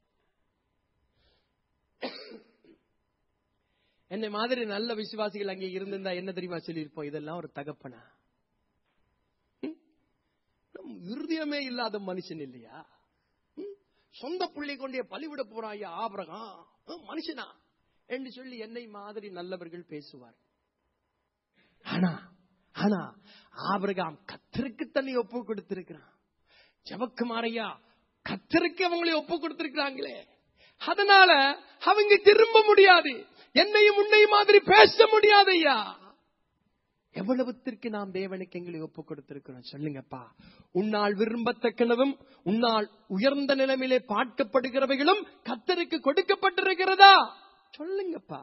என்னை மாதிரி நல்ல விசுவாசிகள் அங்கே இருந்திருந்தா என்ன தெரியுமா சொல்லியிருப்போம் இதெல்லாம் ஒரு தகப்பனா ம்? நம் இருதயமே இல்லாத மனுஷன் இல்லையா ம்? சொந்த பிள்ளை கொண்டே பலிவிட போறான் ஐயா ஆபரகம் ம், மனுஷனா என்று சொல்லி என்னை மாதிரி நல்லவர்கள் பேசுவார் ஆனா ஆனா ஆபிரகாம் கத்தருக்கு தன்னை ஒப்பு கொடுத்திருக்கிறான் ஜபக்குமாரையா கத்தருக்கு அவங்களை ஒப்பு கொடுத்திருக்கிறாங்களே அதனால அவங்க திரும்ப முடியாது என்னையும் உன்னையும் மாதிரி பேச முடியாது ஐயா எவ்வளவுத்திற்கு நாம் தேவனுக்கு எங்களை ஒப்பு கொடுத்திருக்கிறோம் சொல்லுங்கப்பா உன்னால் விரும்பத்தக்கனவும் உன்னால் உயர்ந்த நிலைமையிலே பார்க்கப்படுகிறவைகளும் கத்தருக்கு கொடுக்கப்பட்டிருக்கிறதா சொல்லுங்கப்பா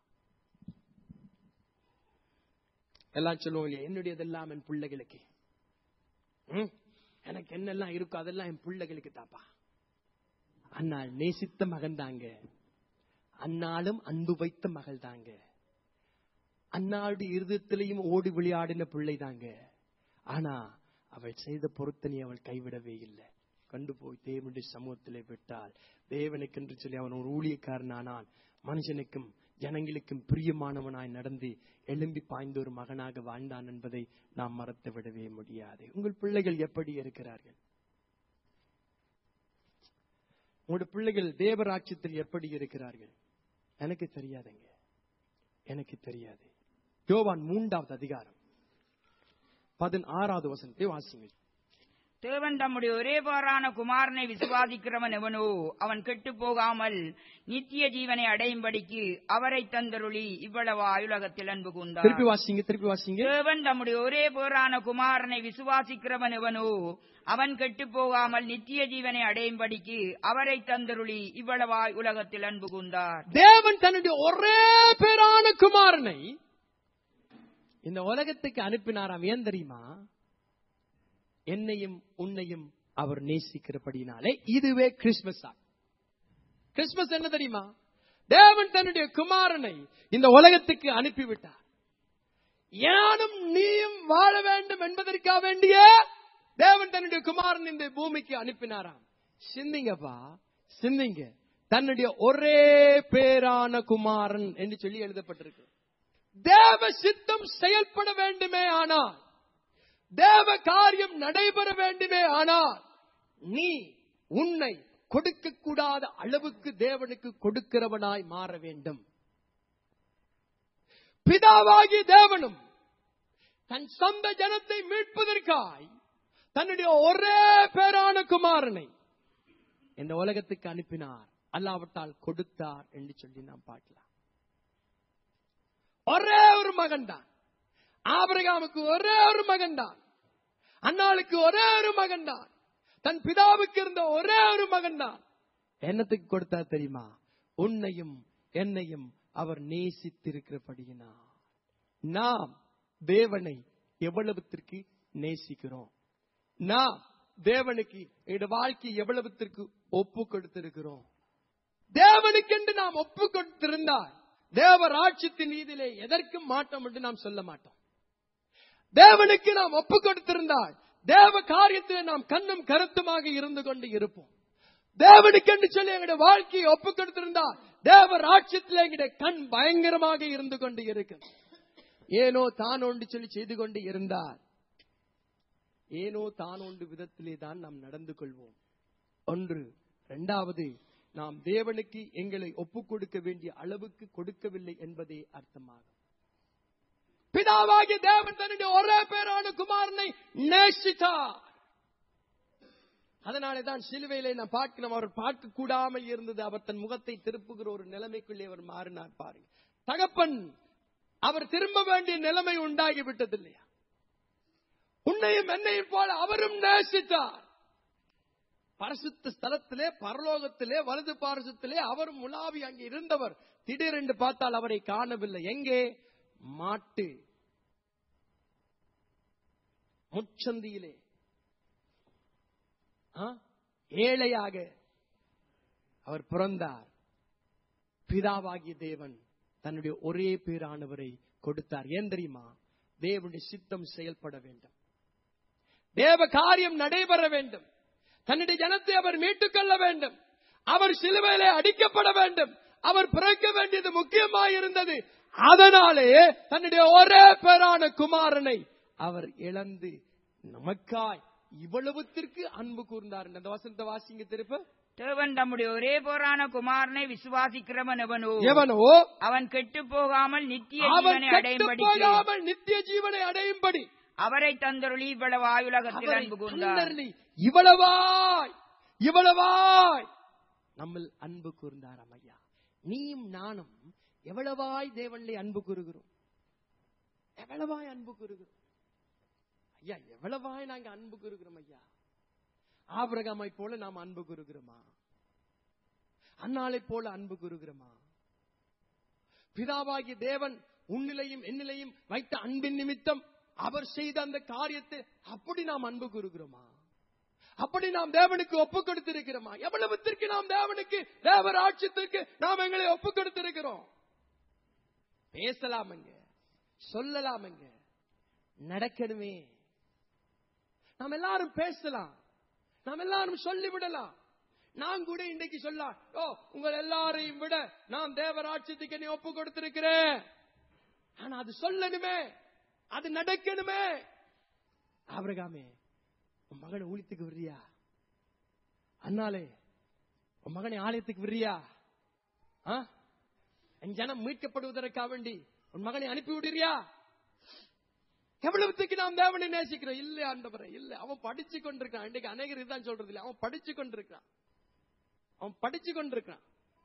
எல்லாம் சொல்லுவோம் இல்லையா என்னுடையதெல்லாம் என் பிள்ளைகளுக்கு ம்? எனக்கு என்னெல்லாம் இருக்கோ அதெல்லாம் என் பிள்ளைகளுக்கு தாப்பா அன்னாள் நேசித்த மகன் தாங்க அன்னாலும் அன்பு வைத்த மகள் தாங்க அன்னாளுடைய இருதயத்திலையும் ஓடி விளையாடின பிள்ளை தாங்க ஆனா அவள் செய்த பொருத்தனை அவள் கைவிடவே இல்லை கொண்டு போய் தேவனுடைய சமூகத்திலே விட்டால் தேவனுக்கென்று சொல்லி அவன் ஒரு ஊழியக்காரனானான் மனுஷனுக்கும் ஜனங்களுக்கும் பிரியமானவனாய் நடந்து எழும்பி பாய்ந்த ஒரு மகனாக வாழ்ந்தான் என்பதை நாம் மறத்து விடவே முடியாது உங்கள் பிள்ளைகள் எப்படி இருக்கிறார்கள் உங்களுடைய பிள்ளைகள் தேவராட்சியத்தில் எப்படி இருக்கிறார்கள் எனக்கு தெரியாதுங்க எனக்கு தெரியாது யோவான் மூன்றாவது அதிகாரம் பதினாறாவது வசனத்தை வாசிங்க தேவன் தம்முடைய ஒரே பாரான குமாரனை விசுவாசிக்கிறவன் எவனோ அவன் கெட்டு போகாமல் நித்திய ஜீவனை அடையும்படிக்கு அவரை தந்தருளி இவ்வளவு ஆயுலகத்தில் அன்பு கூர்ந்தார் திருப்பி வாசிங்க திருப்பி வாசிங்க தேவன் தம்முடைய ஒரே பேரான குமாரனை விசுவாசிக்கிறவன் எவனோ அவன் கெட்டு போகாமல் நித்திய ஜீவனை அடையும்படிக்கு அவரை தந்தருளி இவ்வளவாய் உலகத்தில் அன்பு கூர்ந்தார் தேவன் தன்னுடைய ஒரே பேரான குமாரனை இந்த உலகத்துக்கு அனுப்பினாராம் ஏன் தெரியுமா என்னையும் உன்னையும் அவர் நேசிக்கிறபடினாலே இதுவே கிறிஸ்துமஸ் ஆகும் கிறிஸ்துமஸ் என்ன தெரியுமா தேவன் தன்னுடைய குமாரனை இந்த உலகத்துக்கு அனுப்பிவிட்டார் யானும் நீயும் வாழ வேண்டும் என்பதற்காக வேண்டிய தேவன் தன்னுடைய குமாரன் இந்த பூமிக்கு அனுப்பினாராம் சிந்திங்கப்பா சிந்திங்க தன்னுடைய ஒரே பேரான குமாரன் என்று சொல்லி எழுதப்பட்டிருக்கு தேவ சித்தம் செயல்பட வேண்டுமே ஆனால் தேவ காரியம் நடைபெற வேண்டுமே ஆனால் நீ உன்னை கொடுக்க கூடாத அளவுக்கு தேவனுக்கு கொடுக்கிறவனாய் மாற வேண்டும் பிதாவாகிய தேவனும் தன் சொந்த ஜனத்தை மீட்பதற்காய் தன்னுடைய ஒரே பேரான குமாரனை இந்த உலகத்துக்கு அனுப்பினார் அல்லாவிட்டால் கொடுத்தார் என்று சொல்லி நாம் பார்க்கலாம் ஒரே ஒரு மகன் தான் ஆபிரகாமுக்கு ஒரே ஒரு மகன் தான் அன்னாளுக்கு ஒரே ஒரு மகன் தான் தன் பிதாவுக்கு இருந்த ஒரே ஒரு மகன் தான் என்னத்துக்கு கொடுத்தா தெரியுமா உன்னையும் என்னையும் அவர் நேசித்திருக்கிறபடியினார் நாம் தேவனை எவ்வளவுத்திற்கு நேசிக்கிறோம் நாம் தேவனுக்கு எங்களுடைய வாழ்க்கை எவ்வளவுத்திற்கு ஒப்பு கொடுத்திருக்கிறோம் தேவனுக்கென்று நாம் ஒப்பு கொடுத்திருந்தால் தேவ ராட்சியத்தின் நீதியிலே எதற்கும் மாட்டோம் என்று நாம் சொல்ல மாட்டோம் தேவனுக்கு நாம் ஒப்பு கொடுத்திருந்தால் தேவ காரியத்திலே நாம் கண்ணும் கருத்துமாக இருந்து கொண்டு இருப்போம் தேவனுக்கென்று சொல்லி எங்களுடைய வாழ்க்கையை ஒப்பு கொடுத்திருந்தால் தேவ ராட்சியத்திலே எங்களுடைய கண் பயங்கரமாக இருந்து கொண்டு இருக்கும் ஏனோ தான் ஒன்று சொல்லி செய்து கொண்டு இருந்தால் ஏனோ தான் ஒன்று விதத்திலே தான் நாம் நடந்து கொள்வோம் ஒன்று இரண்டாவது நாம் தேவனுக்கு எங்களை ஒப்புக் கொடுக்க வேண்டிய அளவுக்கு கொடுக்கவில்லை என்பதே அர்த்தமாகும் பிதாவாகிய தேவன் தன்னுடைய ஒரே பேரான குமாரனை நேசித்தார் அதனாலே தான் சிலுவையிலே நாம் பார்க்கிறோம் அவர் பார்க்க கூடாமல் இருந்தது அவர் தன் முகத்தை திருப்புகிற ஒரு நிலைமைக்குள்ளே அவர் மாறினார் பாருங்க தகப்பன் அவர் திரும்ப வேண்டிய நிலைமை உண்டாகி விட்டது இல்லையா உன்னையும் என்னையும் போல அவரும் நேசித்தார் பரிசுத்த ஸ்தலத்திலே பரலோகத்திலே வலது பாரசத்திலே அவர் முலாவி அங்கே இருந்தவர் திடீரென்று பார்த்தால் அவரை காணவில்லை எங்கே மாட்டு முச்சந்தியிலே ஆ? ஏழையாக அவர் பிறந்தார் பிதாவாகிய தேவன் தன்னுடைய ஒரே பேரானவரை கொடுத்தார் ஏன் தெரியுமா தேவனுடைய சித்தம் செயல்பட வேண்டும் தேவ காரியம் நடைபெற வேண்டும் தன்னுடைய ஜனத்தை அவர் மீட்டுக் கொள்ள வேண்டும் அவர் சிலுவையிலே அடிக்கப்பட வேண்டும் அவர் பிறக்க வேண்டியது முக்கியமாயிருந்தது அதனாலே தன்னுடைய ஒரே பேரான குமாரனை அவர் இழந்து நமக்காய் இவ்வளவுத்திற்கு அன்பு கூர்ந்தார் அந்த வசந்த வாசிங்க திருப்ப தேவன் தம்முடைய ஒரே போரான குமாரனை விசுவாசிக்கிறவன் எவனோ எவனோ அவன் கெட்டு போகாமல் நித்திய அவன் ஜீவனை கெட்டுப் அடையும்படி போகாமல் நித்திய ஜீவனை அடையும்படி அவரை தந்தருளி இவ்வளவு ஆயுலகத்தில் அவரை அன்பு கூர்ந்தார் தன்னருளி இவ்வளவாய் இவ்வளவாய் நம்மில் அன்பு கூர்ந்தார் ஐயா நீயும் நானும் எவ்வளவாய் தேவனிலே அன்பு கூறுகிறோம் எவ்வளவாய் அன்பு கூறுகிறோம் ஐயா எவ்வளவாய் நாங்க அன்பு கூறுகிறோம் ஐயா ஆபிரகாமை போல நாம் அன்பு கூறுகிறோமா அன்னாளை போல அன்பு கூறுகிறோமா பிதாவாகிய தேவன் உன்னிலையும் என்னிலையும் வைத்த அன்பின் நிமித்தம் அவர் செய்த அந்த காரியத்தை அப்படி நாம் அன்பு கூறுகிறோமா அப்படி நாம் தேவனுக்கு ஒப்பு கொடுத்திருக்கிறோமா எவ்வளவுத்திற்கு நாம் தேவனுக்கு தேவ ராட்சியத்திற்கு நாம் எங்களை ஒப்பு கொடுத்திருக்கிறோம் பேசலாமங்க சொல்லலாமங்க நடக்கணுமே நாம் எல்லாரும் பேசலாம் நாம் எல்லாரும் சொல்லிவிடலாம் நான் கூட இன்றைக்கு சொல்லலாம் ஓ உங்கள் எல்லாரையும் விட நான் தேவராட்சியத்துக்கு என்னை ஒப்பு கொடுத்திருக்கிறேன் ஆனா அது சொல்லணுமே அது நடக்கணுமே ஆபிரகாமே உன் மகனை ஊழியத்துக்கு விடுறியா அண்ணாலே உன் மகனை ஆலயத்துக்கு விடுறியா ஆ? என் ஜனம் மீட்கப்படுவதற்காக வேண்டி உன் மகனை அனுப்பி விடுறியா எவ்வளவுத்துக்கு நாம் தேவனை நேசிக்கிறோம் இல்ல ஆண்டவரே இல்ல அவன் படிச்சு கொண்டிருக்கான் இன்றைக்கு அநேகர் இதுதான் சொல்றது இல்ல அவன் படிச்சு கொண்டிருக்கான் அவன் படிச்சு கொண்டிருக்கான்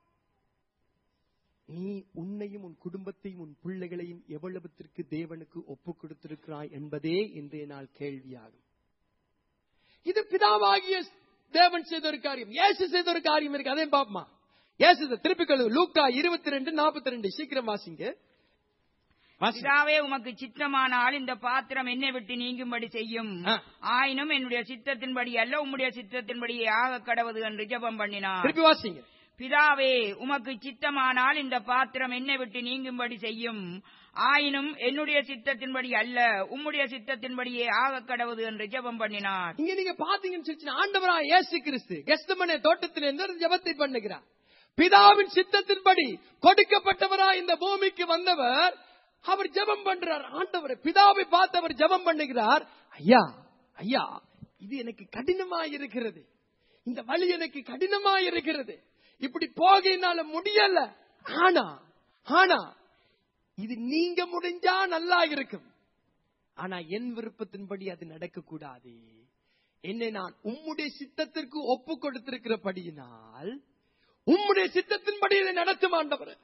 நீ உன்னையும் உன் குடும்பத்தையும் உன் பிள்ளைகளையும் எவ்வளவுத்திற்கு தேவனுக்கு ஒப்பு கொடுத்திருக்கிறாய் என்பதே இன்றைய நாள் கேள்வியாகும் இது பிதாவாகிய தேவன் செய்த ஒரு காரியம் இயேசு செய்த ஒரு காரியம் இருக்கு அதையும் பாப்பமா இயேசு திருப்பி கழுவு லூக்கா இருபத்தி ரெண்டு நாற்பத்தி ரெண்டு சீக்கிரம் வாசிங்க வாசி. பிதாவே உமக்கு சித்தமானால் இந்த பாத்திரம் என்னை விட்டு நீங்கும்படி செய்யும் ஆ. ஆயினும் என்னுடைய சித்தத்தின்படி அல்ல உம்முடைய சித்தத்தின்படி ஆக கடவது என்று ஜெபம் பண்ணினார் திருப்பி வாசிங்க பிதாவே உமக்கு சித்தமானால் இந்த பாத்திரம் என்னை விட்டு நீங்கும்படி செய்யும் ஆயினும் என்னுடைய சித்தத்தின்படி அல்ல உம்முடைய சித்தத்தின்படியே ஆக கடவது என்று ஜெபம் பண்ணினார் இங்க நீங்க பாத்தீங்கன்னு சொல்லி ஆண்டவரா இயேசு கிறிஸ்து கெஸ்தமனே தோட்டத்தில் இருந்து ஒரு ஜெபத்தை பண்ணுகிறார் பிதாவின் சித்தத்தின்படி கொடுக்கப்பட்டவரா இந்த பூமிக்கு வந்தவர் அவர் ஜெபம் பண்றார் ஆண்டவர் பிதாவை பார்த்து அவர் ஜெபம் பண்ணுகிறார் ஐயா ஐயா இது எனக்கு கடினமாய் இருக்கிறது இந்த வழி எனக்கு கடினமாய் இருக்கிறது இப்படி போக என்னால முடியல ஆனா ஆனா இது நீங்க முடிஞ்சா நல்லா இருக்கும் ஆனா என் விருப்பத்தின்படி அது நடக்க கூடாது என்னை நான் உம்முடைய சித்தத்திற்கு ஒப்பு கொடுத்திருக்கிறபடியினால் உம்முடைய சித்தத்தின்படி இதை நடத்தும் ஆண்டவர்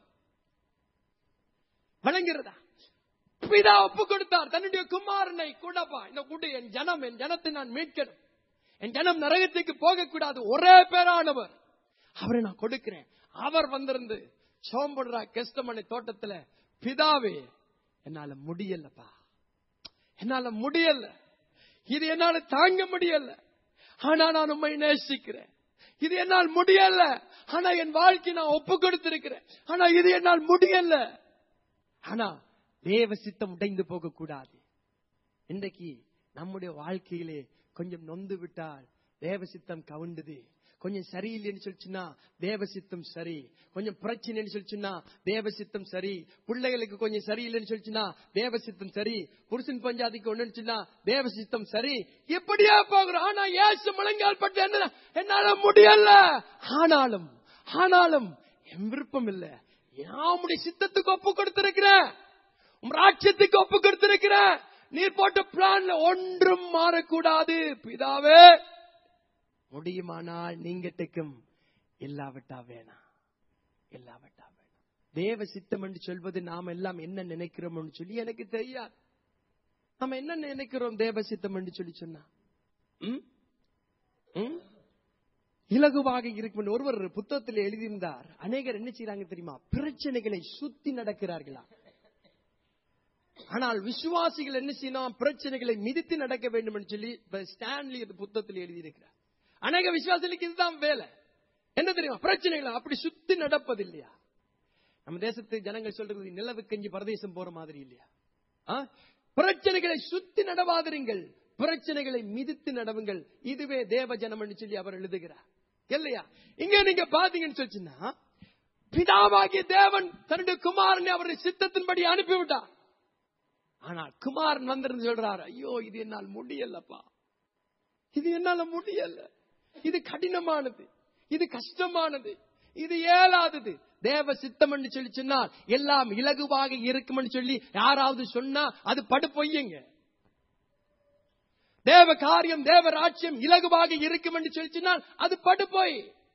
வழங்குகிறதா பிதா ஒப்பு கொடுத்தார் தன்னுடைய குமாரனை கூடப்பா இந்த கூட்டு என் ஜனம் என் ஜனத்தை நான் மீட்கணும் என் ஜனம் நரகத்துக்கு போகக்கூடாது ஒரே பேரானவர் அவரை நான் கொடுக்கிறேன் அவர் வந்திருந்து சோம்படுறா கெஸ்டமனை தோட்டத்துல பிதாவே என்னால முடியலப்பா என்னால முடியல இது என்னால தாங்க முடியல ஆனா நான் உண்மை நேசிக்கிறேன் இது என்னால் முடியல ஆனா என் வாழ்க்கை நான் ஒப்பு கொடுத்திருக்கிறேன் ஆனா இது என்னால் முடியல ஆனா தேவ சித்தம் உடைந்து போக கூடாது இன்றைக்கு நம்முடைய வாழ்க்கையிலே கொஞ்சம் நொந்து விட்டால் தேவ சித்தம் கவுண்டது கொஞ்சம் சரியில்லைன்னு சொல்லிச்சுன்னா தேவ சித்தம் சரி கொஞ்சம் பிரச்சனைன்னு சொல்லிச்சுன்னா தேவ சித்தம் சரி பிள்ளைகளுக்கு கொஞ்சம் சரியில்லைன்னு சொல்லிச்சுன்னா தேவ சித்தம் சரி புருஷன் பஞ்சாதிக்கு ஒண்ணுச்சுன்னா தேவ சித்தம் சரி எப்படியா போகிறோம் ஆனா ஏசு முழங்கால் பட்டு என்ன என்னால முடியல ஆனாலும் ஆனாலும் என் விருப்பம் இல்ல யாமுடைய சித்தத்துக்கு ஒப்பு கொடுத்திருக்கிறேன் உம் ராட்சியத்துக்கு ஒப்பு கொடுத்திருக்கிறேன் நீர் போட்ட பிளான்ல ஒன்றும் மாறக்கூடாது பிதாவே முடியுமானால் நீங்கட்டுக்கும் இல்லாவிட்டா வேணாம் இல்லாவிட்டா வேணாம் தேவ சித்தம் என்று சொல்வது நாம் எல்லாம் என்ன நினைக்கிறோம்னு சொல்லி எனக்கு தெரியாது நம்ம என்ன நினைக்கிறோம் தேவ சித்தம் என்று சொல்லி சொன்னா ம்? ம்? இலகுவாக இருக்கும் ஒருவர் புத்தகத்தில் எழுதியிருந்தார் அநேகர் என்ன செய்றாங்க தெரியுமா பிரச்சனைகளை சுத்தி நடக்கிறார்களா ஆனால் விசுவாசிகள் என்ன செய்யணும் பிரச்சனைகளை மிதித்து நடக்க வேண்டும் என்று சொல்லி இப்ப ஸ்டான்லி அந்த புத்தகத்தில் எழுதியிருக்கிறார் அநேக விசுவாசிகளுக்கு இதுதான் வேலை என்ன தெரியுமா பிரச்சனைகளை அப்படி சுத்தி நடப்பது இல்லையா நம்ம தேசத்து ஜனங்கள் சொல்றது நிலவு கஞ்சி பரதேசம் போற மாதிரி இல்லையா ஆ? பிரச்சனைகளை சுத்தி நடவாதிருங்கள் பிரச்சனைகளை மிதித்து நடவுங்கள் இதுவே தேவ ஜனம் சொல்லி அவர் எழுதுகிறார் இல்லையா இங்க நீங்க பாத்தீங்கன்னு சொல்லிச்சுன்னா பிதாவாகிய தேவன் தன்னுடைய குமாரனை அவருடைய சித்தத்தின்படி அனுப்பிவிட்டார் ஆனால் குமாரன் வந்திருந்து சொல்றாரு ஐயோ இது என்னால் முடியலப்பா இது என்னால முடியல இது கடினமானது இது கஷ்டமானது இது இயலாதது தேவ சித்தம் என்று சொல்லி சொன்னால் எல்லாம் இலகுவாக இருக்கும்னு சொல்லி யாராவது சொன்னா அது படு பொய்யுங்க தேவ காரியம் தேவ ராஜ்யம் இலகுவாக இருக்கும் என்று சொல்லி சொன்னால் அது படு பொய்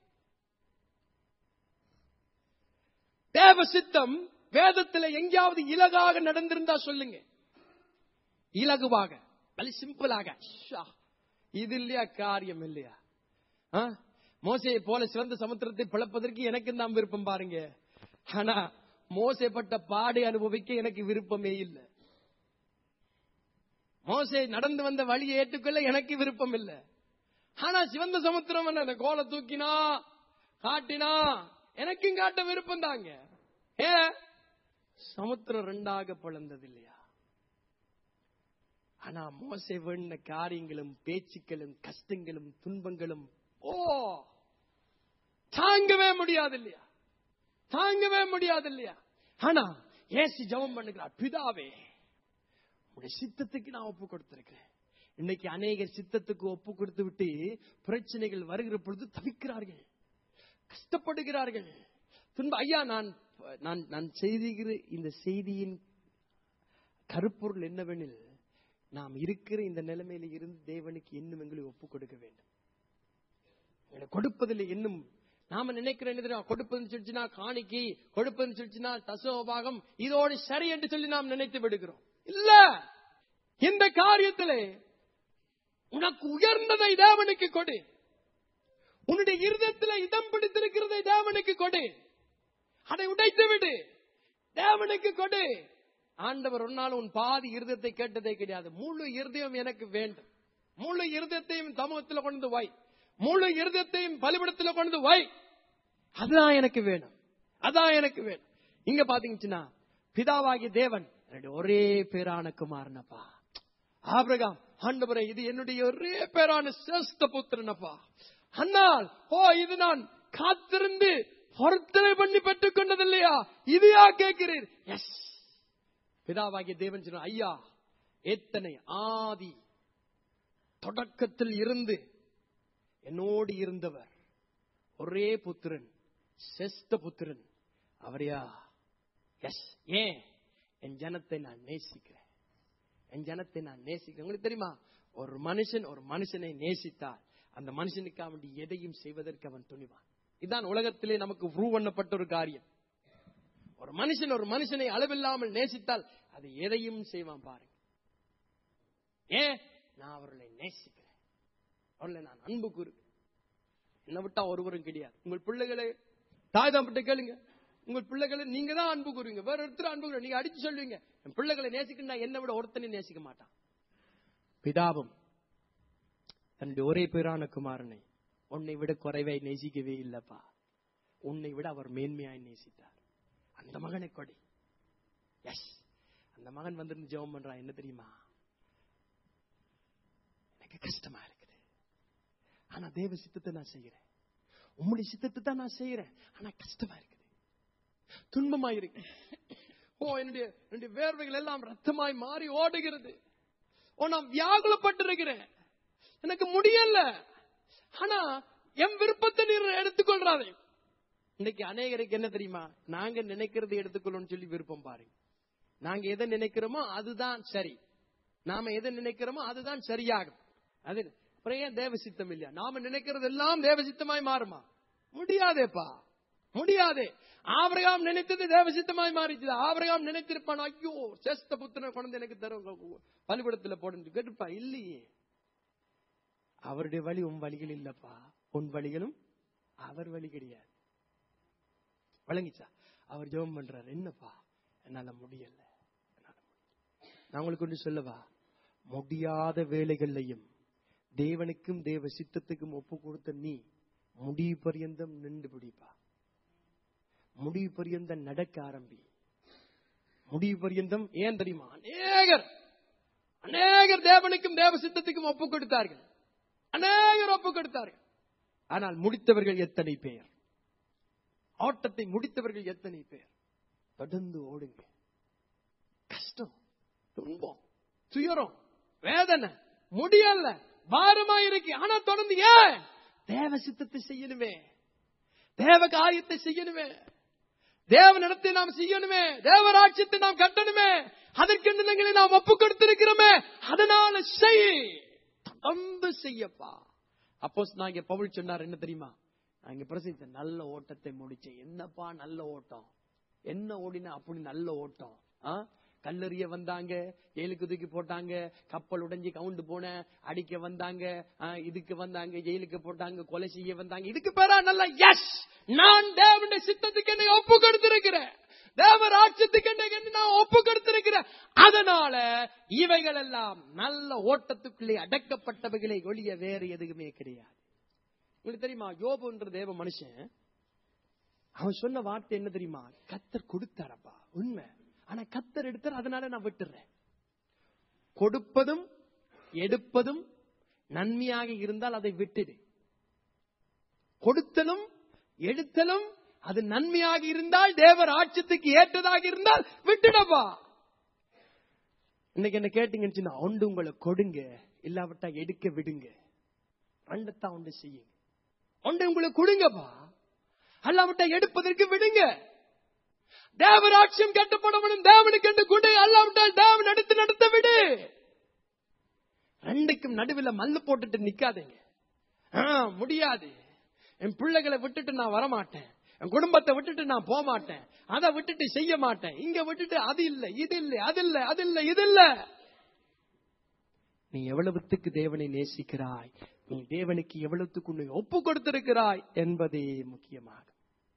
தேவ சித்தம் வேதத்துல எங்கேயாவது இலகாக நடந்திருந்தா சொல்லுங்க இலகுவாக வலி சிம்பிளாக ஷா, இது இல்லையா காரியம் இல்லையா ஆ? மோசையை போல சிறந்த சமுத்திரத்தை பிளப்பதற்கு எனக்கு தான் விருப்பம் பாருங்க ஆனா மோசைப்பட்ட பாடை அனுபவிக்க எனக்கு விருப்பமே இல்லை மோசை நடந்து வந்த வழியை ஏற்றுக்கொள்ள எனக்கு விருப்பம் இல்லை ஆனா சிவந்த சமுத்திரம் என்ன அந்த கோலை தூக்கினா காட்டினா எனக்கும் காட்ட விருப்பம் தாங்க ஏ சமுத்திரம் ரெண்டாக பிளந்தது இல்லையா ஆனா மோசை வேண்ட காரியங்களும் பேச்சுக்களும் கஷ்டங்களும் துன்பங்களும் ஓ தாங்கவே முடியாது இல்லையா தாங்கவே முடியாது இல்லையா ஆனா ஏசி ஜெபம் பண்ணுகிறார் பிதாவே உடைய சித்தத்துக்கு நான் ஒப்பு கொடுத்திருக்கிறேன் இன்னைக்கு அநேகர் சித்தத்துக்கு ஒப்பு கொடுத்து விட்டு பிரச்சனைகள் வருகிற பொழுது தவிக்கிறார்கள் கஷ்டப்படுகிறார்கள் துன்ப ஐயா நான் நான் நான் செய்திருக்கிற இந்த செய்தியின் கருப்பொருள் என்னவெனில் நாம் இருக்கிற இந்த நிலைமையில இருந்து தேவனுக்கு இன்னும் எங்களை ஒப்பு கொடுக்க வேண்டும் எங்களை கொடுப்பதில் இன்னும் நாம நினைக்கிற என்ன தெரியுமா? கொடுப்பதுன்னு சொல்லிச்சுன்னா காணிக்கை கொடுப்பதுன்னு சொல்லிச்சுன்னா தசோபாகம் இதோடு சரி என்று சொல்லி நாம் நினைத்து விடுகிறோம் இல்ல இந்த காரியத்திலே உனக்கு உயர்ந்ததை தேவனுக்கு கொடு உன்னுடைய இருதயத்தில் இதம் பிடித்திருக்கிறதை தேவனுக்கு கொடு அதை உடைத்து விடு தேவனுக்கு கொடு ஆண்டவர் ஒரு நாள் உன் பாதி இருதயத்தை கேட்டதே கிடையாது முழு இருதயம் எனக்கு வேண்டும் முழு இருதயத்தையும் சமூகத்தில் கொண்டு வை முழு இருதயத்தையும் பலிபிடத்தில் கொண்டு வை அதுதான் எனக்கு வேணும் அதான் எனக்கு வேணும் இங்க பாத்தீங்கன்னா பிதாவாகிய தேவன் என்னுடைய ஒரே பேரான குமாரனப்பா ஆபிரகாம் ஆண்டவரே இது என்னுடைய ஒரே பேரான சிரேஷ்ட புத்திரனப்பா அன்னால் ஓ இது நான் காத்திருந்து பொருத்தனை பண்ணி பெற்றுக் கொண்டது இல்லையா இதையா கேட்கிறீர் எஸ் பிதாவாகிய தேவன் சொன்ன ஐயா எத்தனை ஆதி தொடக்கத்தில் இருந்து என்னோடு இருந்தவர் ஒரே புத்திரன் செஸ்த புத்திரன் அவரையா எஸ் ஏன் என் ஜனத்தை நான் நேசிக்கிறேன் என் ஜனத்தை நான் நேசிக்கிறேன் உங்களுக்கு தெரியுமா ஒரு மனுஷன் ஒரு மனுஷனை நேசித்தால் அந்த மனுஷனுக்கு அவன் எதையும் செய்வதற்கு அவன் துணிவான் இதுதான் உலகத்திலே நமக்கு ப்ரூவ் பண்ணப்பட்ட ஒரு காரியம் ஒரு மனுஷன் ஒரு மனுஷனை அளவில்லாமல் நேசித்தால் அது எதையும் செய்வான் பாருங்க ஏன் நான் அவர்களை நேசிக்கிறேன் அவர்களை நான் அன்பு கூறுகிறேன் என்ன விட்டா ஒருவரும் கிடையாது உங்கள் பிள்ளைகளை தாய் தாம்பிட்ட கேளுங்க உங்கள் பிள்ளைகளை நீங்க தான் அன்பு கூறுவீங்க வேற ஒருத்தர் அன்பு கூறுவீங்க நீங்க அடிச்சு சொல்லுவீங்க என் பிள்ளைகளை நேசிக்கணும் என்னை விட ஒருத்தனை நேசிக்க மாட்டான் பிதாவும் தன்னுடைய ஒரே பேரான குமாரனை உன்னை விட குறைவை நேசிக்கவே இல்லப்பா உன்னை விட அவர் மேன்மையாய் நேசித்தார் அந்த மகனை கொடி எஸ் அந்த மகன் வந்திருந்து ஜெபம் பண்றான் என்ன தெரியுமா எனக்கு கஷ்டமா இருக்குது ஆனா தேவ சித்தத்தை நான் செய்யறேன் உம்முடைய சித்தத்தை தான் நான் செய்யறேன் ஆனா கஷ்டமா இருக்குது துன்பமா இருக்கு ஓ என்னுடைய என்னுடைய வேர்வைகள் எல்லாம் ரத்தமாய் மாறி ஓடுகிறது ஓ நான் வியாகுலப்பட்டிருக்கிறேன் எனக்கு முடியல ஆனா என் விருப்பத்தை நீர் எடுத்துக்கொள்றாதே இன்னைக்கு அநேகருக்கு என்ன தெரியுமா நாங்க நினைக்கிறது எடுத்துக்கொள்ளணும்னு சொல்லி விருப்பம் பாருங்க நாங்க எதை நினைக்கிறோமோ அதுதான் சரி நாம எதை நினைக்கிறோமோ அதுதான் சரியாகும் அது அப்புறம் ஏன் தேவ சித்தம் இல்லையா நாம நினைக்கிறது எல்லாம் தேவ சித்தமாய் மாறுமா முடியாதேப்பா முடியாதே ஆபிரகாம் நினைத்தது தேவ சித்தமாய் மாறிச்சு ஆபிரகாம் நினைத்திருப்பான் ஐயோ சேஸ்த புத்திரனை கொண்டு எனக்கு தரும் பலிபடத்துல போடுன்னு கேட்டுப்பா இல்லையே அவருடைய வழி உன் வழிகள் இல்லப்பா உன் வழிகளும் அவர் வழி கிடையாது வழங்கிச்சா அவர் ஜெபம் பண்றாரு என்னப்பா என்னால முடியல என்னால முடியல. நான் உங்களுக்கு ஒன்று சொல்லவா முடியாத வேலைகள்லையும் தேவனுக்கும் தேவ சித்தத்துக்கும் ஒப்பு கொடுத்த நீ முடி பரியந்தம் நின்று பிடிப்பா முடிவு பரியந்தம் நடக்க ஆரம்பி முடிவு பரியந்தம் ஏன் தெரியுமா அநேகர் அநேகர் தேவனுக்கும் தேவ சித்தத்துக்கும் ஒப்பு கொடுத்தார்கள் அநேகர் ஒப்பு கொடுத்தார்கள் ஆனால் முடித்தவர்கள் எத்தனை பேர் ஆட்டத்தை முடித்தவர்கள் எத்தனை பேர் தொடர்ந்து ஓடுங்க கஷ்டம் துன்பம் துயரம் வேதனை முடியல பாரமா இருக்கு ஆனா தொடர்ந்து ஏன் தேவ சித்தத்தை செய்யணுமே தேவ காரியத்தை செய்யணுமே தேவ நடத்தை நாம் செய்யணுமே தேவராட்சியத்தை நாம் கட்டணுமே அதற்கு நிலங்களை நாம் ஒப்பு கொடுத்திருக்கிறோமே அதனால செய் தொடர்ந்து செய்யப்பா அப்போ நாங்க பவுல் சொன்னார் என்ன தெரியுமா நாங்க பிரசித்த நல்ல ஓட்டத்தை முடிச்சேன் என்னப்பா நல்ல ஓட்டம் என்ன ஓடினா அப்படி நல்ல ஓட்டம் ஆ? கல்லெறிய வந்தாங்க ஜெயிலுக்கு தூக்கி போட்டாங்க கப்பல் உடைஞ்சு கவுண்டு போன அடிக்க வந்தாங்க ஆ, இதுக்கு வந்தாங்க ஜெயிலுக்கு போட்டாங்க கொலை செய்ய வந்தாங்க இதுக்கு பேரா நல்ல எஸ் நான் தேவனுடைய சித்தத்துக்கு என்னை ஒப்பு கொடுத்திருக்கிறேன் தேவ ராட்சத்துக்கு என்னை நான் ஒப்பு கொடுத்திருக்கிறேன் அதனால இவைகள் எல்லாம் நல்ல ஓட்டத்துக்குள்ளே அடக்கப்பட்டவைகளை ஒழிய வேறு எதுவுமே கிடையாது உங்களுக்கு தெரியுமா யோபுன்ற தேவ மனுஷன் அவன் சொன்ன வார்த்தை என்ன தெரியுமா கத்தர் கொடுத்தாரப்பா உண்மை ஆனா கத்தர் எடுத்தார் அதனால நான் விட்டுறேன் கொடுப்பதும் எடுப்பதும் நன்மையாக இருந்தால் அதை விட்டுடு கொடுத்தலும் எடுத்தலும் அது நன்மையாக இருந்தால் தேவர் ஆட்சத்துக்கு ஏற்றதாக இருந்தால் விட்டுடப்பா இன்னைக்கு என்ன கேட்டீங்கன்னு சொன்னா, ஒன்று உங்களை கொடுங்க இல்லாவிட்டா எடுக்க விடுங்க ரெண்டத்தான் ஒன்று செய்யுங்க ஒன்று உங்களுக்கு கொடுங்கப்பா அல்லாவிட்டா எடுப்பதற்கு விடுங்க தேவராட்சியம் கட்டப்படணும் தேவனுக்கு என்று கொண்டு அல்லாவிட்டால் தேவன் எடுத்து நடத்த விடு ரெண்டுக்கும் நடுவில் மல்லு போட்டுட்டு நிக்காதீங்க ஆ, முடியாது என் பிள்ளைகளை விட்டுட்டு நான் வரமாட்டேன் என் குடும்பத்தை விட்டுட்டு நான் போக மாட்டேன் அதை விட்டுட்டு செய்ய மாட்டேன் இங்க விட்டுட்டு அது இல்ல இது இல்ல அது இல்ல அது இல்ல இது இல்ல நீ எவ்வளவுத்துக்கு தேவனை நேசிக்கிறாய் நீ தேவனுக்கு எவ்வளவுத்துக்கு உன்னை ஒப்பு கொடுத்திருக்கிறாய் என்பதே முக்கியமாகும்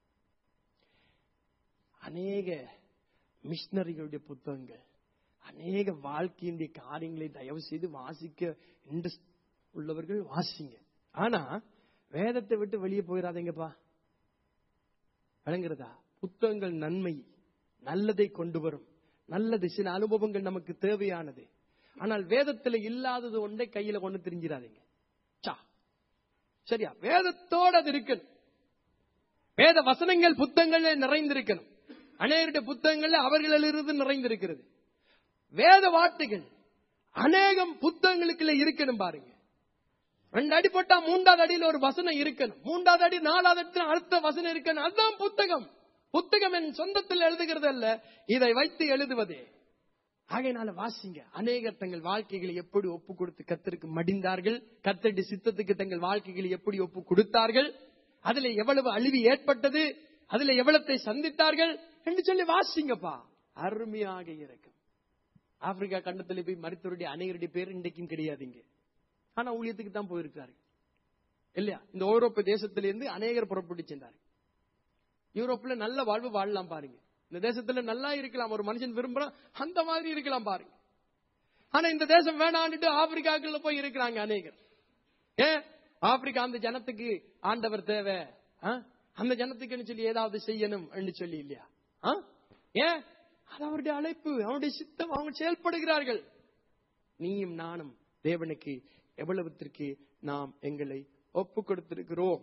அநேக மிஷினரிகளுடைய புத்தகங்கள் அநேக வாழ்க்கையினுடைய காரியங்களை தயவு செய்து வாசிக்க இன்ட்ரெஸ்ட் உள்ளவர்கள் வாசிங்க ஆனா வேதத்தை விட்டு வெளியே போயிடாதீங்கப்பா விளங்குறதா புத்தகங்கள் நன்மை நல்லதை கொண்டு வரும் நல்லது சில அனுபவங்கள் நமக்கு தேவையானது ஆனால் வேதத்துல இல்லாதது ஒன்றை கையில கொண்டு தெரிஞ்சிடாதீங்க சா சரியா வேதத்தோட அது இருக்கணும் வேத வசனங்கள் புத்தகங்கள்ல நிறைந்திருக்கணும் அநேகருடைய புத்தகங்கள்ல அவர்களிலிருந்து நிறைந்திருக்கிறது வேத வார்த்தைகள் அநேகம் புத்தகங்களுக்குள்ள இருக்கணும் பாருங்க ரெண்டு அடி போட்டா மூன்றாவது அடியில் ஒரு வசனம் இருக்கணும் மூன்றாவது அடி நாலாவது அடி அடுத்த வசனம் இருக்கணும் அதுதான் புத்தகம் புத்தகம் என் சொந்தத்தில் எழுதுகிறது அல்ல இதை வைத்து எழுதுவதே ஆகையினால வாசிங்க அநேகர் தங்கள் வாழ்க்கைகளை எப்படி ஒப்பு கொடுத்து கத்தருக்கு மடிந்தார்கள் கத்தடி சித்தத்துக்கு தங்கள் வாழ்க்கைகளை எப்படி ஒப்பு கொடுத்தார்கள் அதுல எவ்வளவு அழிவு ஏற்பட்டது அதுல எவ்வளத்தை சந்தித்தார்கள் என்று சொல்லி வாசிங்கப்பா அருமையாக இருக்கும் ஆப்பிரிக்கா கண்டத்தில் போய் மருத்துவருடைய அநேகருடைய பேர் இன்றைக்கும் கிடையாதுங்க ஆனா ஊழியத்துக்கு தான் போயிருக்காரு இல்லையா இந்த ஐரோப்பிய தேசத்திலிருந்து அநேகர் புறப்பட்டு சென்றார்கள் யூரோப்ல நல்ல வாழ்வு வாழலாம் பாருங்க இந்த தேசத்துல நல்லா இருக்கலாம் ஒரு மனுஷன் விரும்புறான் அந்த மாதிரி இருக்கலாம் பாருங்க ஆனா இந்த தேசம் வேணான்னுட்டு ஆப்பிரிக்காக்குள்ள போய் இருக்கிறாங்க அநேகர் ஏன் ஆப்பிரிக்கா அந்த ஜனத்துக்கு ஆண்டவர் தேவை ஆ? அந்த ஜனத்துக்குன்னு சொல்லி ஏதாவது செய்யணும் சொல்லி இல்லையா ஆ? ஏன் அது அவருடைய அழைப்பு அவருடைய சித்தம் அவங்க செயல்படுகிறார்கள் நீயும் நானும் தேவனுக்கு எவ்வளவுத்திற்கு நாம் எங்களை ஒப்பு கொடுத்திருக்கிறோம்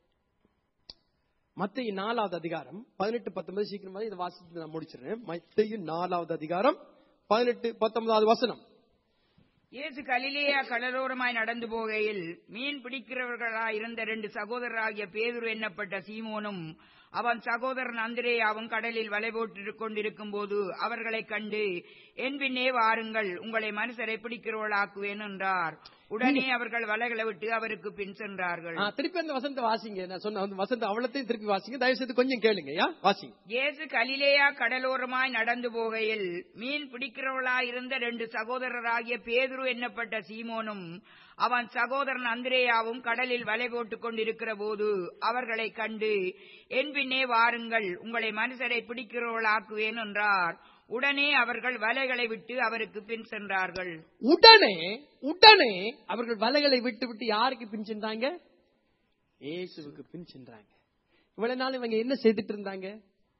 மத்திய நாலாவது அதிகாரம் பதினெட்டு பத்தொன்பது சீக்கிரமா இதை வாசித்து நான் முடிச்சிடுறேன் மத்திய நாலாவது அதிகாரம் பதினெட்டு பத்தொன்பதாவது வசனம் இயேசு கலிலேயா கடலோரமாய் நடந்து போகையில் மீன் பிடிக்கிறவர்களாய் இருந்த ரெண்டு சகோதரராகிய பேதுரு எண்ணப்பட்ட சீமோனும் அவன் சகோதரன் அந்திரேயாவும் கடலில் வலை போட்டுக் கொண்டிருக்கும் போது அவர்களைக் கண்டு என் பின்னே வாருங்கள் உங்களை மனுஷரை பிடிக்கிறவர்களாக்குவேன் என்றார் உடனே அவர்கள் வலைகளை விட்டு அவருக்கு பின் சென்றார்கள் ஆ, திருப்பி அந்த வசனத்தை வாசிங்க நான் சொன்ன அந்த வசனத்தை அவ்வளத்தையும் திருப்பி வாசிங்க தயவு செய்து கொஞ்சம் கேளுங்க யா வாசிங்க இயேசு கலிலேயா கடலோரமாய் நடந்து போகையில் மீன் பிடிக்கிறவர்களாய் இருந்த ரெண்டு சகோதரராகிய பேதுரு எண்ணப்பட்ட சீமோனும் அவன் சகோதரன் அந்திரேயாவும் கடலில் வலை போட்டுக் கொண்டிருக்கிற போது அவர்களை கண்டு என் பின்னே வாருங்கள் உங்களை மனுஷரை பிடிக்கிறவர்களாக்குவேன் என்றார் உடனே அவர்கள் வலைகளை விட்டு அவருக்கு பின் சென்றார்கள் உடனே உடனே அவர்கள் வலைகளை விட்டு விட்டு யாருக்கு பின் சென்றாங்க இயேசுவுக்கு பின் சென்றாங்க இவ்வளவு நாள் இவங்க என்ன செய்துட்டு இருந்தாங்க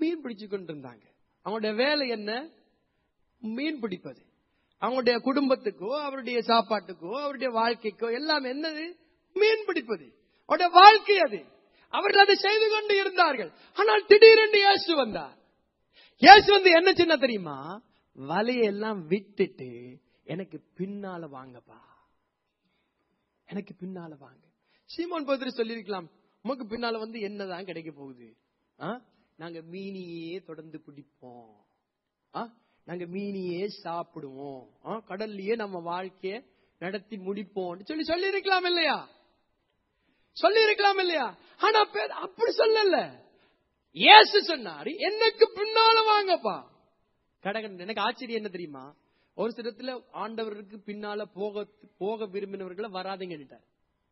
மீன் பிடிச்சு கொண்டிருந்தாங்க அவங்களுடைய வேலை என்ன மீன் பிடிப்பது அவங்களுடைய குடும்பத்துக்கோ அவருடைய சாப்பாட்டுக்கோ அவருடைய வாழ்க்கைக்கோ எல்லாம் என்னது மீன் பிடிப்பது அவருடைய வாழ்க்கை அது அவர்கள் அதை செய்து கொண்டு இருந்தார்கள் ஆனால் திடீரென்று இயேசு வந்தார் இயேசு வந்து என்ன சின்ன தெரியுமா வலையெல்லாம் விட்டுட்டு எனக்கு பின்னால வாங்கப்பா எனக்கு பின்னால வாங்க சீமோன் பேதுரு சொல்லியிருக்கலாம் உமக்கு பின்னால வந்து என்னதான் கிடைக்க போகுது ஆ? நாங்க மீனியே தொடர்ந்து பிடிப்போம் ஆ? நாங்க மீனியே சாப்பிடுவோம் ஆ? கடல்லையே நம்ம வாழ்க்கைய நடத்தி முடிப்போம் சொல்லி சொல்லி இருக்கலாம் இல்லையா சொல்லி இருக்கலாம் இல்லையா ஆனா பே- அப்படி சொல்லல இயேசு சொன்னாரு எனக்கு பின்னால வாங்கப்பா கடகன் எனக்கு ஆச்சரியம் என்ன தெரியுமா ஒரு சிலத்துல ஆண்டவருக்கு பின்னால போக போக விரும்பினவர்களை வராதீங்கன்னுட்டார்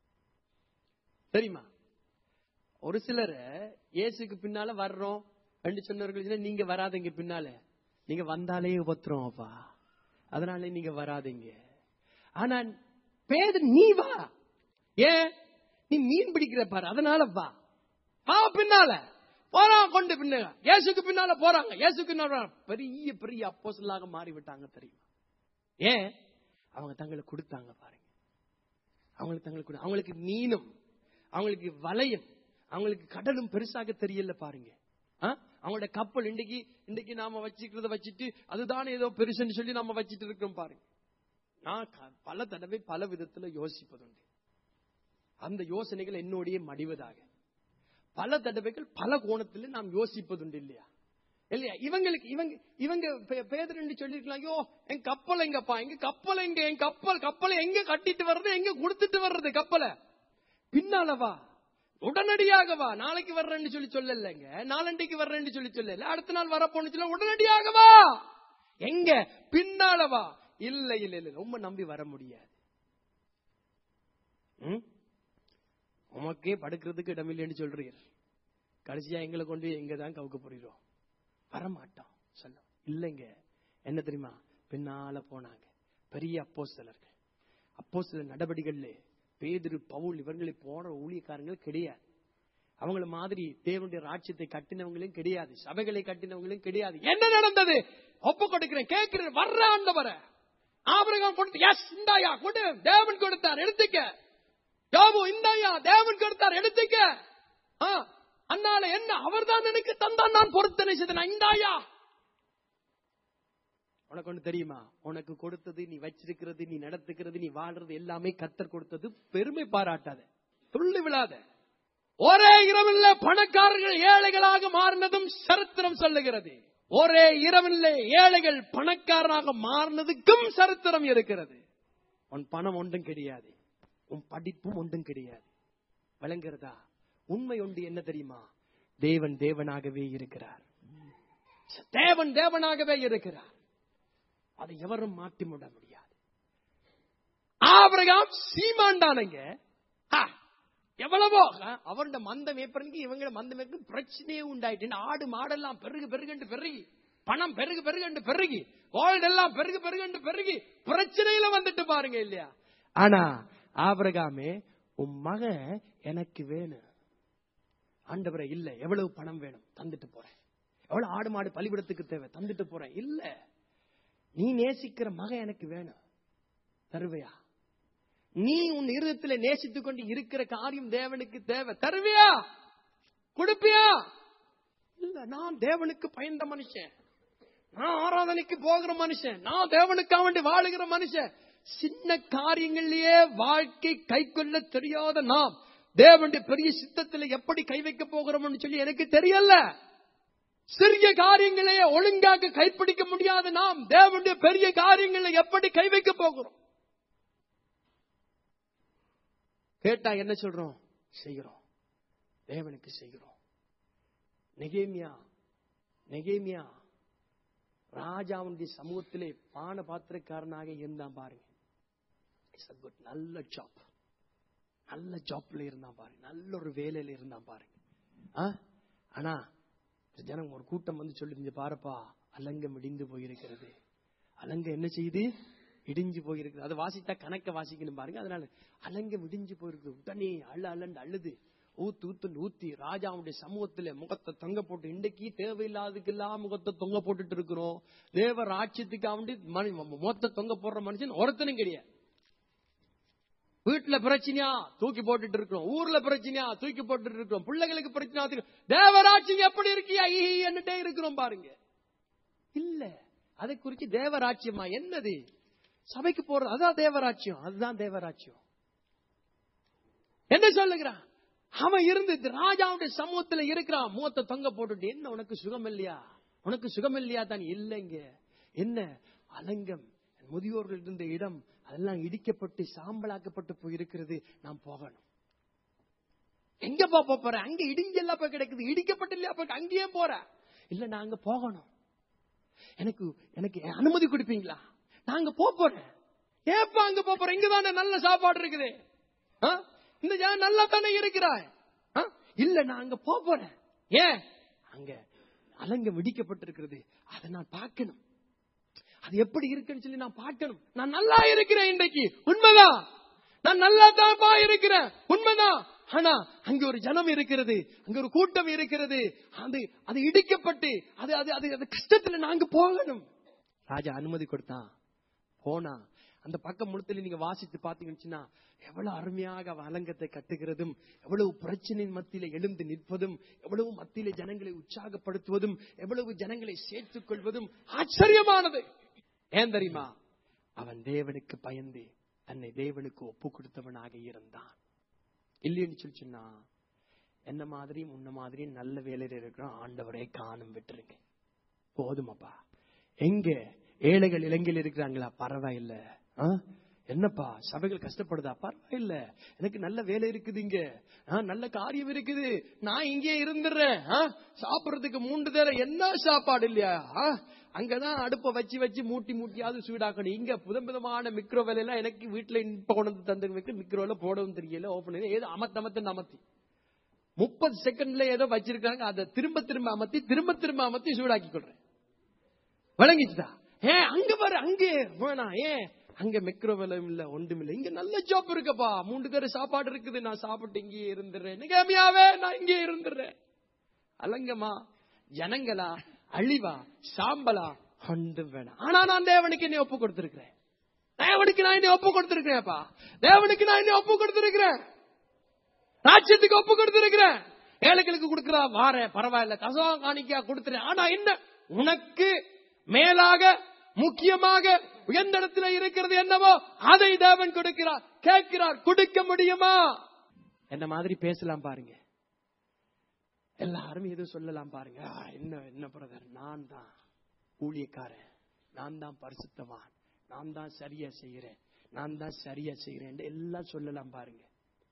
தெரியுமா ஒரு சிலர் இயேசுக்கு பின்னால வர்றோம் ரெண்டு சொன்னவர்கள் சொன்னா, நீங்க வராதீங்க பின்னால நீங்க வந்தாலே உபத்திரம் அப்பா அதனால நீங்க வராதீங்க ஆனா பேது நீ வா ஏன் நீ மீன் பிடிக்கிற பாரு அதனால வா வா பின்னால போறான் கொண்டு பின்ன இயேசுக்கு பின்னால போறாங்க இயேசுக்கு பின்னால வராங்க. பெரிய பெரிய அப்போஸ்தலராக மாறி விட்டாங்க தெரியுமா ஏன் அவங்க தங்களை கொடுத்தாங்க பாருங்க அவங்களுக்கு தங்களுக்கு கொடு- அவங்களுக்கு மீனும் அவங்களுக்கு வலையும் அவங்களுக்கு கடலும் பெருசாக தெரியல பாருங்க ஆ? அவங்களோட கப்பல் இன்னைக்கு இன்னைக்கு நாம வச்சுக்கிறத வச்சுட்டு அதுதானே ஏதோ பெருசுன்னு சொல்லி நாம வச்சிட்டு இருக்கோம் பாருங்க நான் க- பல தடவை பல விதத்துல யோசிப்பதுண்டு அந்த யோசனைகள் என்னோடைய மடிவதாக பல தடவைகள் பல கோணத்தில் நாம் யோசிப்பதுண்டு இல்லையா இல்லையா இவங்களுக்கு இவங்க இவங்க பே- பேதர் சொல்லிருக்கலாம் ஐயோ என் கப்பல் எங்கப்பா எங்க கப்பல் எங்க என் கப்பல் கப்பலை எங்க கட்டிட்டு வர்றது எங்க கொடுத்துட்டு வர்றது கப்பலை பின்னால வா உடனடியாக வா நாளைக்கு வர்றேன்னு சொல்லி சொல்லலைங்க நாளண்டைக்கு வர்றேன்னு சொல்லி சொல்லல அடுத்த நாள் வரப்போன்னு சொல்ல உடனடியாக வா எங்க பின்னால வா இல்ல இல்ல இல்ல ரொம்ப நம்பி வர முடியாது ம்? உமக்கே படுக்கிறதுக்கு இடமில்லைன்னு சொல்றீர் கடைசியா எங்களை கொண்டு எங்க தான் கவுக்க போறோம் வரமாட்டோம் சொல்ல இல்லைங்க என்ன தெரியுமா பின்னால போனாங்க பெரிய அப்போஸ்தலர்கள் அப்போஸ்தல நடவடிக்கைகள்ல பேதுரு பவுல் இவர்களை போற ஊழியக்காரங்கள் கிடையாது அவங்கள மாதிரி தேவனுடைய ராஜ்யத்தை கட்டினவங்களும் கிடையாது சபைகளை கட்டினவங்களும் கிடையாது என்ன நடந்தது ஒப்பு கொடுக்கிறேன் கேட்கிறேன் வர்ற ஆண்டவர ஆபிரகாம் கொடுத்து எஸ் இந்தாயா கொடு தேவன் கொடுத்தார் எடுத்துக்க யோபு இந்தாயா தேவன் கொடுத்தார் எடுத்துக்க ஆ, அண்ணால என்ன அவர்தான் எனக்கு தந்தான் நான் பொறுத்தனை செய்தேன் இந்தாயா உனக்கு ஒண்ணு தெரியுமா உனக்கு கொடுத்தது நீ வச்சிருக்கிறது நீ நடத்துக்கிறது நீ வாழ்றது எல்லாமே கத்தர் கொடுத்தது பெருமை பாராட்டாத துள்ளி விழாத ஒரே இரவில் பணக்காரர்கள் ஏழைகளாக மாறினதும் சரித்திரம் சொல்லுகிறது ஒரே இரவில் ஏழைகள் பணக்காரனாக மாறினதுக்கும் சரித்திரம் இருக்கிறது உன் பணம் ஒன்றும் கிடையாது உன் படிப்பும் ஒன்றும் கிடையாது விளங்குறதா உண்மை ஒன்று என்ன தெரியுமா தேவன் தேவனாகவே இருக்கிறார் தேவன் தேவனாகவே இருக்கிறார் அதை எவரும் மாற்றி விட முடியாது ஆபிரகாம் சீமாண்டானுங்க ஆ, எவ்வளவோ ஆ, அவருடைய மந்த மேப்பனுக்கு இவங்கள மந்த மேற்கு பிரச்சனையே உண்டாயிட்டு ஆடு மாடெல்லாம் பெருகு பெருகண்டு பெருகி பணம் பெருகு பெருகண்டு பெருகி கோல்டு எல்லாம் பெருகு பெருகண்டு பெருகி பிரச்சனையில வந்துட்டு பாருங்க இல்லையா ஆனா ஆபிரகாமே உன் மகன் எனக்கு வேணும் ஆண்டவரை இல்ல எவ்வளவு பணம் வேணும் தந்துட்டு போறேன் எவ்வளவு ஆடு மாடு பலிபிடத்துக்கு தேவை தந்துட்டு போறேன் இல்ல நீ நேசிக்கிற மகன் எனக்கு வேணும் தருவையா நீ உன் இருதயத்துல நேசித்துக் கொண்டு இருக்கிற காரியம் தேவனுக்கு தேவை தருவியா கொடுப்பியா இல்ல நான் தேவனுக்கு பயந்த மனுஷன் நான் ஆராதனைக்கு போகிற மனுஷன் நான் தேவனுக்காக வேண்டி வாழுகிற மனுஷன் சின்ன காரியங்களிலேயே வாழ்க்கை கை கொள்ள தெரியாத நாம் தேவனுடைய பெரிய சித்தத்துல எப்படி கை வைக்க போகிறோம்னு சொல்லி எனக்கு தெரியல சிறிய காரியங்களே ஒழுங்காக கைப்பிடிக்க முடியாத நாம் தேவனுடைய பெரிய காரியங்களை எப்படி கை வைக்க போகிறோம் கேட்டா என்ன சொல்றோம் செய்கிறோம் தேவனுக்கு செய்கிறோம் நெகேமியா நெகேமியா ராஜாவுடைய சமூகத்திலே பான பாத்திரக்காரனாக இருந்தான் பாருங்க இட்ஸ் a good நல்ல ஜாப் நல்ல ஜாப்ல இருந்தான் பாருங்க நல்ல ஒரு வேலையில இருந்தான் பாருங்க ஆ? ஆனா ஜனம் ஒரு கூட்டம் வந்து சொல்லி பாருப்பா அலங்கம் இடிந்து போயிருக்கிறது அலங்க என்ன செய்யுது இடிஞ்சு போயிருக்குது அதை வாசித்தா கணக்க வாசிக்கணும் பாருங்க அதனால அலங்கம் இடிஞ்சு போயிருக்கு உடனே அள்ள அள்ளண்டு அழுது ஊத்து ஊத்து ஊத்தி ராஜாவுடைய சமூகத்துல முகத்தை தொங்க போட்டு இன்றைக்கு தேவையில்லாததுக்கெல்லாம் முகத்தை தொங்க போட்டுட்டு இருக்கிறோம் தேவ ராட்சியத்துக்கு அவண்டி மனி- முகத்தை தொங்க போடுற மனுஷன் ஒருத்தனும் கிடையாது வீட்டுல பிரச்சனையா தூக்கி போட்டுட்டு இருக்கிறோம் ஊர்ல பிரச்சனையா தூக்கி போட்டுட்டு இருக்கிறோம் பிள்ளைகளுக்கு பிரச்சனை தூக்கி- தேவராட்சியம் எப்படி இருக்கியா ஈ என்னட்டே இருக்கிறோம் பாருங்க இல்ல அதை குறிச்சு தேவராட்சியமா என்னது சபைக்கு போறது அதான் தேவராட்சியம் அதுதான் தேவராட்சியம் என்ன சொல்லுகிறான் அவன் இருந்து இந்த ராஜாவுடைய சமூகத்துல இருக்கிறான் முகத்தை தொங்க போட்டுட்டு என்ன உனக்கு சுகம் இல்லையா உனக்கு சுகம் இல்லையா தான் இல்லைங்க என்ன அலங்கம் முதியோர்கள் இருந்த இடம் அதெல்லாம் இடிக்கப்பட்டு சாம்பலாக்கப்பட்டு போயிருக்கிறது நான் போகணும் எங்க போ போறேன் அங்க இடிஞ்செல்லாம் போய் கிடக்குது இடிக்கப்பட்டு இல்லையா போய் அங்கேயே போறேன் இல்ல நான் அங்க போகணும் எனக்கு எனக்கு அனுமதி கொடுப்பீங்களா நான் அங்க போப் போறேன் ஏப்பா அங்க போப் போறேன் இங்கதானே நல்ல சாப்பாடு இருக்குது ஆ? இந்த ஜனம் நல்லா தானே இருக்கிறாய் ஆ? இல்ல நான் அங்க போப் போறேன் ஏன் அங்க அலங்கம் இடிக்கப்பட்டிருக்கிறது அதை நான் பார்க்கணும் அது எப்படி இருக்குன்னு சொல்லி நான் பார்க்கணும் நான் நல்லா இருக்கிறேன் இன்றைக்கு உண்மைதான் நான் நல்லா தான்ப்பா இருக்கிறேன் உண்மைதான் ஆனா அங்க ஒரு ஜனம் இருக்கிறது அங்க ஒரு கூட்டம் இருக்கிறது அது அது இடிக்கப்பட்டு அது அது அது அது கஷ்டத்துல நாங்க போகணும் ராஜா அனுமதி கொடுத்தான் போனா அந்த பக்கம் முழுத்துல நீங்க வாசித்து பாத்தீங்கன்னா எவ்வளவு அருமையாக அவ அலங்கத்தை கட்டுகிறதும் எவ்வளவு பிரச்சனையின் மத்தியில எழுந்து நிற்பதும் எவ்வளவு மத்தியில ஜனங்களை உற்சாகப்படுத்துவதும் எவ்வளவு ஜனங்களை சேர்த்துக் கொள்வதும் ஆச்சரியமானது ஏன் தெரியுமா அவன் தேவனுக்கு பயந்து தன்னை தேவனுக்கு ஒப்பு கொடுத்தவனாக இருந்தான் இல்லைன்னு சொல்லி சொன்னா என்ன மாதிரி முன்ன மாதிரி நல்ல வேலையில இருக்கிறோம் ஆண்டவரே காணும் விட்டுருங்க போதுமாப்பா எங்க ஏழைகள் இலங்கையில் இருக்கிறாங்களா பரவாயில்ல ஆ? என்னப்பா சபைகள் கஷ்டப்படுதா பரவாயில்ல எனக்கு நல்ல வேலை இருக்குது இங்க ஆ, நல்ல காரியம் இருக்குது நான் இங்கே இருந்துடுறேன் ஆ? சாப்பிடுறதுக்கு மூன்று தேவை என்ன சாப்பாடு இல்லையா ஆ? அங்கதான் அடுப்ப வச்சு வச்சு மூட்டி மூட்டியாவது சூடாக்கணும் இங்க புதம் புதமான மிக்ரோ வேலையெல்லாம் எனக்கு வீட்டுல இப்ப கொண்டு வந்து தந்து வைக்க மிக்ரோல போடவும் தெரியல ஓபன் ஏதோ அமத்து அமத்து அமத்தி முப்பது செகண்ட்ல ஏதோ வச்சிருக்காங்க அதை திரும்ப திரும்ப அமத்தி திரும்ப திரும்ப அமத்தி சூடாக்கி கொள்றேன் விளங்கிச்சுதா ஏன் அங்க பாரு அங்கே வேணாம் ஏன் அங்க மெக்ரோவெலம் இல்ல ஒன்றும் இல்ல இங்க நல்ல ஜாப் இருக்குப்பா மூன்று பேர் சாப்பாடு இருக்குது நான் சாப்பிட்டு இங்கேயே இருந்துடுறேன் நிகமியாவே நான் இங்கே இருந்துடுறேன் அலங்கமா ஜனங்களா அழிவா சாம்பலா ஒன்றும் வேணாம் ஆனா நான் தேவனுக்கு என்னை ஒப்பு கொடுத்திருக்கிறேன் தேவனுக்கு நான் என்னை ஒப்பு கொடுத்திருக்கிறேன்ப்பா தேவனுக்கு நான் என்னை ஒப்பு கொடுத்திருக்கிறேன் ராஜ்யத்துக்கு ஒப்பு கொடுத்திருக்கிறேன் ஏழைகளுக்கு கொடுக்கிறா வாரேன் பரவாயில்ல கசவம் காணிக்கையா கொடுத்துறேன் ஆனா என்ன உனக்கு மேலாக முக்கியமாக உயர்ந்த இடத்துல இருக்கிறது என்னவோ அதை தேவன் கொடுக்கிறார் கேட்கிறார் கொடுக்க முடியுமா என்ன மாதிரி பேசலாம் பாருங்க எல்லாரும் எதுவும் சொல்லலாம் பாருங்க ஆ, என்ன என்ன பிரதர் நான் தான் ஊழியக்காரன் நான் தான் பரிசுத்தவான் நான் தான் சரியா செய்யறேன் நான் தான் சரியா செய்யறேன் எல்லாம் சொல்லலாம் பாருங்க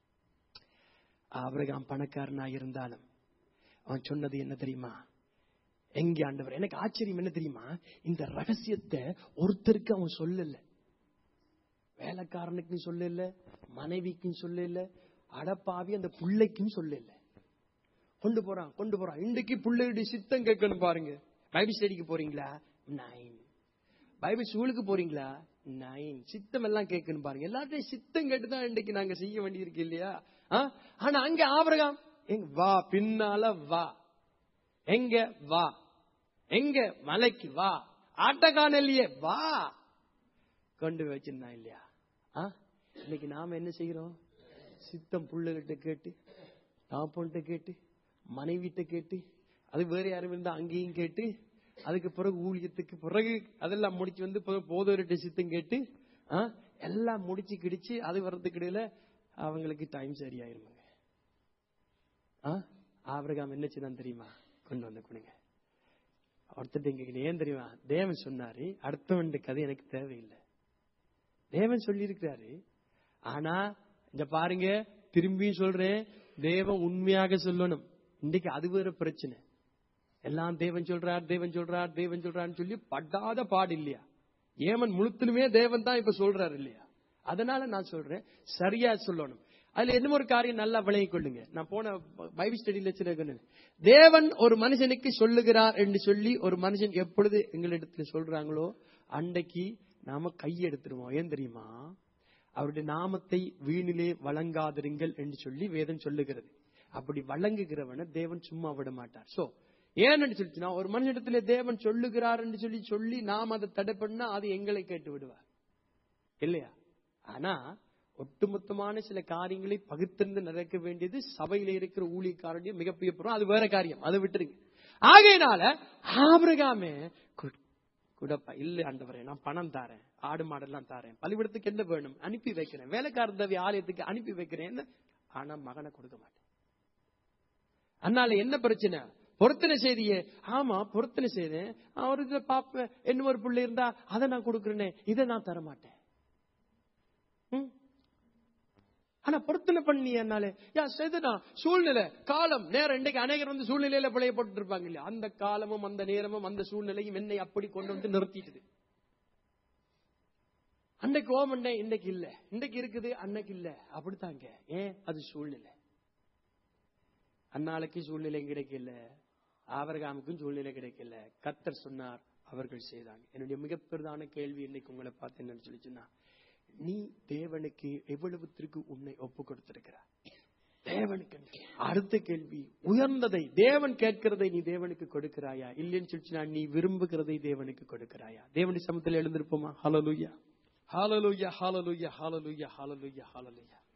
ஆபிரகாம் பணக்காரனா இருந்தாலும் அவன் சொன்னது என்ன தெரியுமா எங்க ஆண்டவர் எனக்கு ஆச்சரியம் என்ன தெரியுமா இந்த ரகசியத்தை ஒருத்தருக்கு அவன் சொல்லல வேலைக்காரனுக்கும் சொல்லல மனைவிக்கும் சொல்லல அடப்பாவி அந்த பிள்ளைக்கும் சொல்லல கொண்டு போறான் கொண்டு போறான் இன்றைக்கு பிள்ளையுடைய சித்தம் கேட்கணும் பாருங்க பைபிள் ஸ்டடிக்கு போறீங்களா நைன் பைபிள் ஸ்கூலுக்கு போறீங்களா நைன் சித்தம் எல்லாம் கேட்கணும் பாருங்க எல்லாத்தையும் சித்தம் கேட்டுதான் இன்றைக்கு நாங்க செய்ய வேண்டியிருக்கு இல்லையா ஆ? ஆனா அங்க ஆபிரகாம் எங்க வா பின்னால வா எங்க வா எங்க மலைக்கு வா ஆட்டக்கானல்லையே வா கொண்டு போய் வச்சிருந்தான் இல்லையா ஆ? இன்னைக்கு நாம என்ன செய்கிறோம் சித்தம் புள்ளைகிட்ட கேட்டு தாப்பன்ட்ட கேட்டு மனைவிட்ட கேட்டு அது வேற யாரும் இருந்தா அங்கேயும் கேட்டு அதுக்கு பிறகு ஊழியத்துக்கு பிறகு அதெல்லாம் முடிச்சு வந்து போதவர்கிட்ட சித்தம் கேட்டு ஆ, எல்லாம் முடிச்சு கிடிச்சு அது வர்றதுக்கு இடையில அவங்களுக்கு டைம் சரியாயிருமாங்க ஆ? ஆபிரகாம் என்ன செய்தான் தெரியுமா கொண்டு வந்து கொடுங்க ஒருத்தர் இங்க ஏன் தெரியுமா தேவன் சொன்னாரு அடுத்தவன் கதை எனக்கு தேவையில்லை தேவன் சொல்லியிருக்கிறாரு ஆனா இந்த பாருங்க திரும்பியும் சொல்றேன் தேவன் உண்மையாக சொல்லணும் இன்னைக்கு அது வேற பிரச்சனை எல்லாம் தேவன் சொல்றார் தேவன் சொல்றார் தேவன் சொல்றான்னு சொல்லி படாத பாடு இல்லையா ஏமன் முழுத்திலுமே தேவன் தான் இப்ப சொல்றாரு இல்லையா அதனால நான் சொல்றேன் சரியா சொல்லணும் அதுல என்ன ஒரு காரியம் நல்லா விளங்கிக் கொள்ளுங்க நான் போன பைபிள் ஸ்டடியில சில தேவன் ஒரு மனுஷனுக்கு சொல்லுகிறார் என்று சொல்லி ஒரு மனுஷன் எப்பொழுது எங்களிடத்துல சொல்றாங்களோ அன்னைக்கு நாம கையெடுத்துருவோம் ஏன் தெரியுமா அவருடைய நாமத்தை வீணிலே வழங்காதிருங்கள் என்று சொல்லி வேதம் சொல்லுகிறது அப்படி வழங்குகிறவனை தேவன் சும்மா விட மாட்டார் சோ ஏன்னு சொல்லிச்சுன்னா ஒரு மனுஷனிடத்துல தேவன் சொல்லுகிறார் என்று சொல்லி சொல்லி நாம் அதை தடை பண்ணா அது எங்களை கேட்டு விடுவார் இல்லையா ஆனா ஒட்டுமொத்தமான சில காரியங்களை பகுத்திருந்து நடக்க வேண்டியது சபையில இருக்கிற ஊழியக்காரனுடைய மிகப்பெரிய பொருள் அது வேற காரியம் அதை விட்டுருங்க ஆகையினால ஆபிரகாமே கு- குடப்பா இல்ல ஆண்டவரே நான் பணம் தாரேன் ஆடு மாடெல்லாம் தாரேன் பள்ளிக்கூடத்துக்கு என்ன வேணும் அனுப்பி வைக்கிறேன் வேலைக்கார தவி ஆலயத்துக்கு அனுப்பி வைக்கிறேன் ஆனா மகனை கொடுக்க மாட்டேன் அதனால என்ன பிரச்சனை பொருத்தனை செய்தியே ஆமா பொருத்தனை செய்தேன் ஒரு இதுல பாப்பேன் என்ன ஒரு பிள்ளை இருந்தா அதை நான் கொடுக்கிறேனே இதை நான் தர மாட்டேன் ம்? ஆனா பொருத்தனை பண்ணி என்னால யா செய்தனா சூழ்நிலை காலம் நேரம் இன்றைக்கு அநேகர் வந்து சூழ்நிலையில பிழைய போட்டு இருப்பாங்க இல்லையா அந்த காலமும் அந்த நேரமும் அந்த சூழ்நிலையும் என்னை அப்படி கொண்டு வந்து நிறுத்திட்டுது அன்னைக்கு ஓமண்டே இன்னைக்கு இல்ல இன்னைக்கு இருக்குது அன்னைக்கு இல்ல அப்படித்தாங்க ஏன் அது சூழ்நிலை அந்நாளைக்கு சூழ்நிலை கிடைக்கல ஆபரகாமுக்கும் சூழ்நிலை கிடைக்கல கத்தர் சொன்னார் அவர்கள் செய்தாங்க என்னுடைய மிகப்பெரிதான கேள்வி இன்னைக்கு உங்களை பார்த்து என்னன்னு சொல்லி சொன்னா நீ தேவனுக்கு எவ்வளவுத்திற்கு உன்னை ஒப்பு கொடுத்திருக்கிறார் தேவனுக்கு அடுத்த கேள்வி உயர்ந்ததை தேவன் கேட்கிறதை நீ தேவனுக்கு கொடுக்கிறாயா இல்லைன்னு சொல்லிச்சுனா நீ விரும்புகிறதை தேவனுக்கு கொடுக்கிறாயா தேவனுடைய சமத்தில் எழுந்திருப்போமா ஹalleluya ஹalleluya ஹalleluya ஹalleluya ஹalleluya ஹalleluya